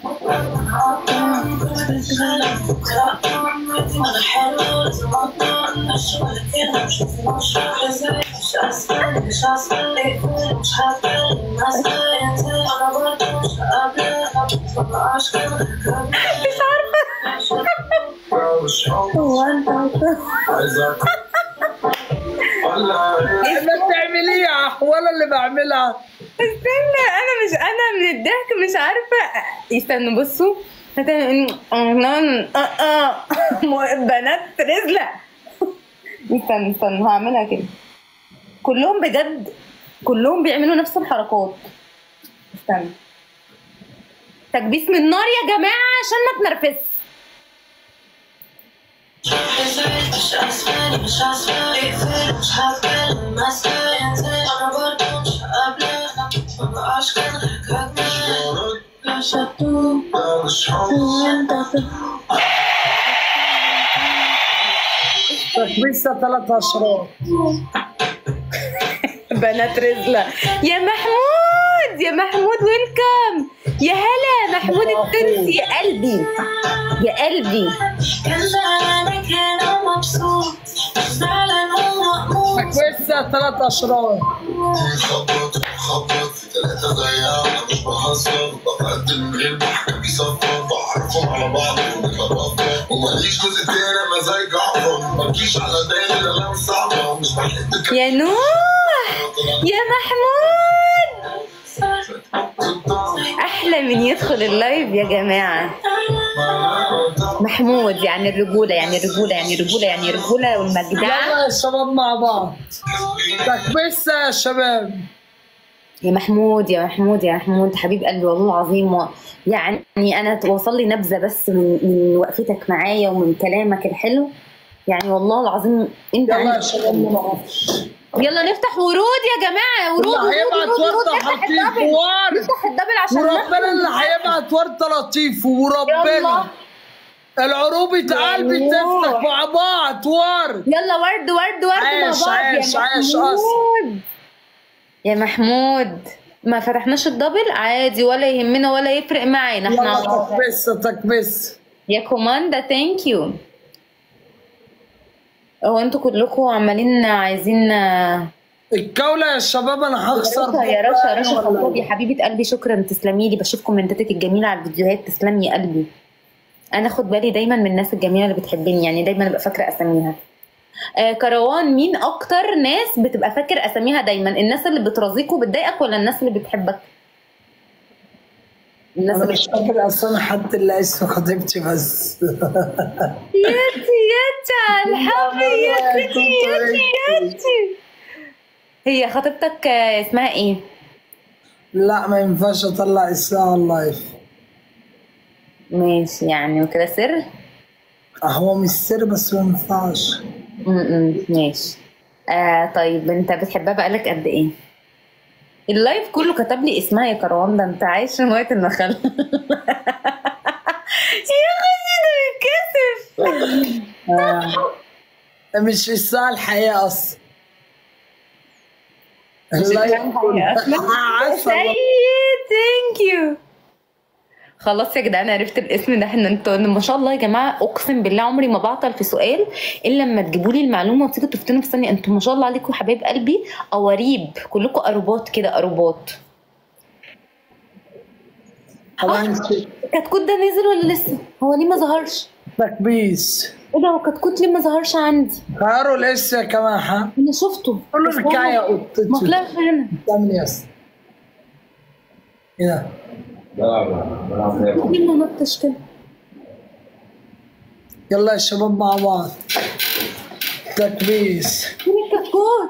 مش عارفه هو انت انت بتعملي ايه ولا اللي بعملها استنى انا مش انا من الضحك مش عارفه استنوا بصوا هت- آه، آه. بنات رزلة استنى استنى هعملها كده كلهم بجد كلهم بيعملوا نفس الحركات استنى تكبيس من نار يا جماعه عشان ما تنرفزش تكبيسه ثلاث اشهر بنات رزلة يا محمود يا محمود ويلكم يا هلا محمود التونسي يا قلبي يا قلبي تكبيسه ثلاث اشهر خبط خبط في ثلاثة زيها أنا مش بهزر بقدم من غير ما حد بيصفر بعرفهم على بعض وبتبطل وماليش جزء تاني أنا زي جعفر مالكيش على بالي لا لو صعبة مش بحب يا نوح يا محمود من يدخل اللايف يا جماعة محمود يعني الرجولة يعني الرجولة يعني الرجولة يعني الرجولة والمجدعة يلا يا شباب مع بعض تكبيس يا شباب يا محمود يا محمود يا محمود حبيب قلبي والله العظيم و... يعني انا توصل لي نبذه بس من من وقفتك معايا ومن كلامك الحلو يعني والله العظيم انت يلا يا عندك شباب ما نقفش يلا نفتح ورود يا جماعه ورود اللي ورود هيبعت ورود ورود ورده نفتح لطيف الدبل وورد نفتح الدبل عشان وربنا ناخد- اللي هيبعت ورده لطيف وربنا يلا. العروبة قلبي يلا. تفتح مع بعض ورد يلا ورد ورد ورد مع عاش بعض عاش يا عاش محمود يا محمود ما فتحناش الدبل عادي ولا يهمنا ولا يفرق معانا احنا يلا تكبس تكبس يا كوماندا ثانك يو هو انتوا كلكم عمالين عايزين الجولة يا شباب انا هخسر يا رشا يا رشا ولا خطاب يا حبيبه قلبي شكرا تسلمي لي بشوف كومنتاتك الجميله على الفيديوهات تسلمي يا قلبي انا خد بالي دايما من الناس الجميله اللي بتحبني يعني دايما ابقى فاكره اساميها آه كروان مين اكتر ناس بتبقى فاكر اساميها دايما الناس اللي بترازيك وبتضايقك ولا الناس اللي بتحبك الناس انا اللي مش فاكر اصلا حد اللي اسمه خطيبتي بس ياتي ياتي على الحب ياتي ياتي ياتي هي خطيبتك آه، اسمها ايه؟ لا ما ينفعش اطلع اسمها على اللايف ماشي يعني وكده سر؟ هو مش سر بس ما ينفعش امم ماشي آه طيب انت بتحبها بقالك قد ايه؟ اللايف كله كتب لي اسمها يا كروان ده انت عايش في مويه النخل يا خشي ده بيتكسف آه. مش اسمها الحقيقة اصلا اللايف كله. عسل. سيد ثانك يو خلاص يا جدعان عرفت الاسم ده احنا انتوا ما شاء الله يا جماعه اقسم بالله عمري ما بعطل في سؤال الا لما تجيبوا لي المعلومه وتيجوا تفتنوا في ثانيه انتوا ما شاء الله عليكم حبايب قلبي قواريب كلكم قروبات كده قروبات كتكوت ده نزل ولا لسه؟ هو ليه ما ظهرش؟ تكبيس ايه ده هو كتكوت ليه ما ظهرش عندي؟ غيروا الاسم يا كماحة انا شفته قولوا بس الكاية هو ما قطتي طلعش هنا تعمل يس ايه ده؟ ليه ما نطش كده؟ يلا يا شباب مع بعض تكبيس فين الكتكوت؟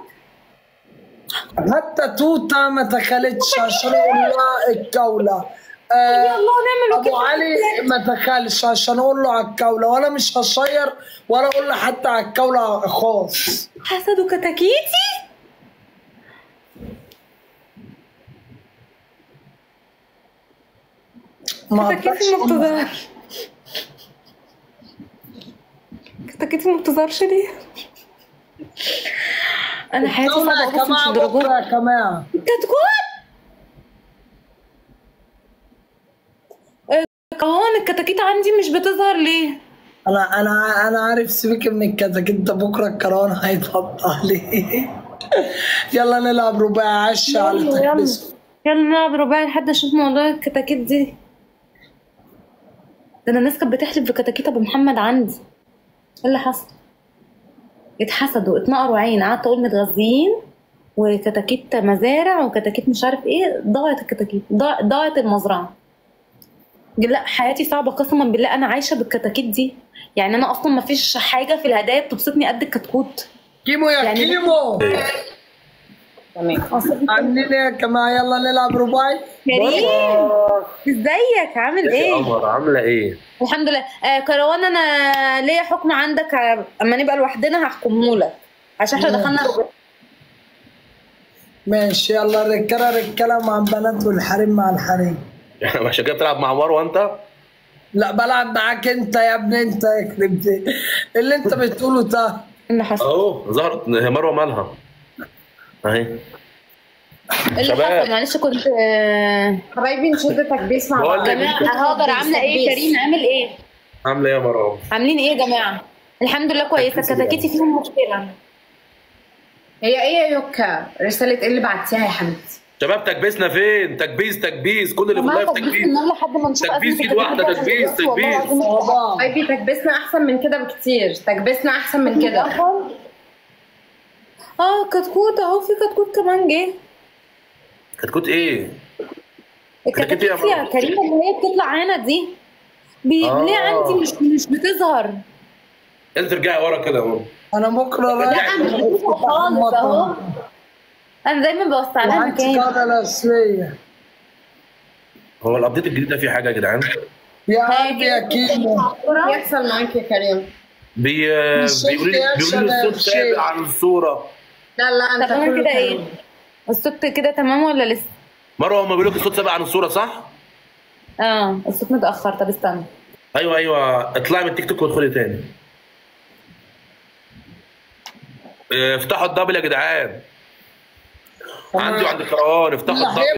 حتى توتا ما دخلتش عشان اقول لها الجولة آه يلا نعمل ابو كده. علي ما دخلش عشان اقول له على الجولة وانا مش هشير ولا اقول له حتى على الجولة خاص حسدوا كتاكيتي؟ ما كتاكيتي ما بتظهرش كتاكيتي ما بتظهرش ليه؟ انا حياتي الجولة صعبه يا بس مش جماعة الدرجات بكرة يا جماعة كتكوت كمان الكتاكيت عندي مش بتظهر ليه؟ انا انا انا عارف سيبك من الكتاكيت ده بكره الكرهان هيتحط عليه يلا نلعب رباعي عشا على يلا يلا تكبيس يلا نلعب رباعي لحد اشوف موضوع الكتاكيت دي ده انا الناس كانت بتحلف بكتاكيت ابو محمد عندي ايه اللي حصل؟ اتحسدوا اتنقروا عين قعدت اقول متغذيين وكتاكيت مزارع وكتاكيت مش عارف ايه ضاعت الكتاكيت ضاع- ضاعت المزرعه لا حياتي صعبه قسما بالله انا عايشه بالكتاكيت دي يعني انا اصلا ما فيش حاجه في الهدايا بتبسطني قد الكتكوت كيمو يا يعني- كيمو تمام عاملين ايه يا جماعه يلا نلعب رباعي كريم ازيك عامل ايه؟ قمر عامله ايه؟ الحمد لله آه كروان انا ليا حكم عندك آه، اما نبقى لوحدنا هحكمه لك عشان احنا دخلنا ربع ماشي يلا الرجاله رجاله مع البنات والحريم مع الحريم عشان كده بتلعب مع مروه انت؟ لا بلعب معاك انت يا ابني انت يا كريمتي اللي انت بتقوله ده اللي حصل اهو ظهرت هي مروه مالها اهي اللي شباب. حصل معلش كنت آه، حبايبي نشد تكبيس مع بقول بعض لك جماعه هقدر عامله ايه كريم عامل ايه؟ عامله ايه يا مروه؟ عاملين ايه يا جماعه؟ الحمد لله كويسه كتاكيتي فيهم مشكله هي ايه يا يوكا رسالة ايه اللي بعتيها يا حبيبتي شباب تكبيسنا فين؟ تكبيس تكبيس كل اللي في اللايف تكبيس لحد ما نشوف تكبيس ايد واحده تكبيس تكبيس حبايبي تكبيسنا احسن من كده بكتير تكبيسنا احسن من كده اه كتكوت اهو في كتكوت كمان جه كتكوت ايه؟ الكتاكيت يا كريم اللي هي بتطلع عنا دي بي... آه. ليه عندي مش مش بتظهر انت ارجعي ورا كده اهو انا بكره رايح لا مش بتظهر خالص اهو انا دايما بوسع لها وعندي مكان قاعدة الأصلية هو الابديت الجديد ده فيه حاجه يا جدعان يا قلبي يا كيمو يحصل معاك يا كريم بي الصوت بيقولوا لي يحصل بيقولوا لي يا الصوت شيخ. سابق عن الصوره لا لا طب انا كده ايه الصوت كده تمام ولا لسه مروه هم بيقولوا لك الصوت سابق عن الصوره صح؟ اه الصوت متاخر طب استنى ايوه ايوه اطلعي من التيك توك وادخلي تاني اه، افتحوا الدبل يا جدعان عندي وعند كروان افتحوا الدبل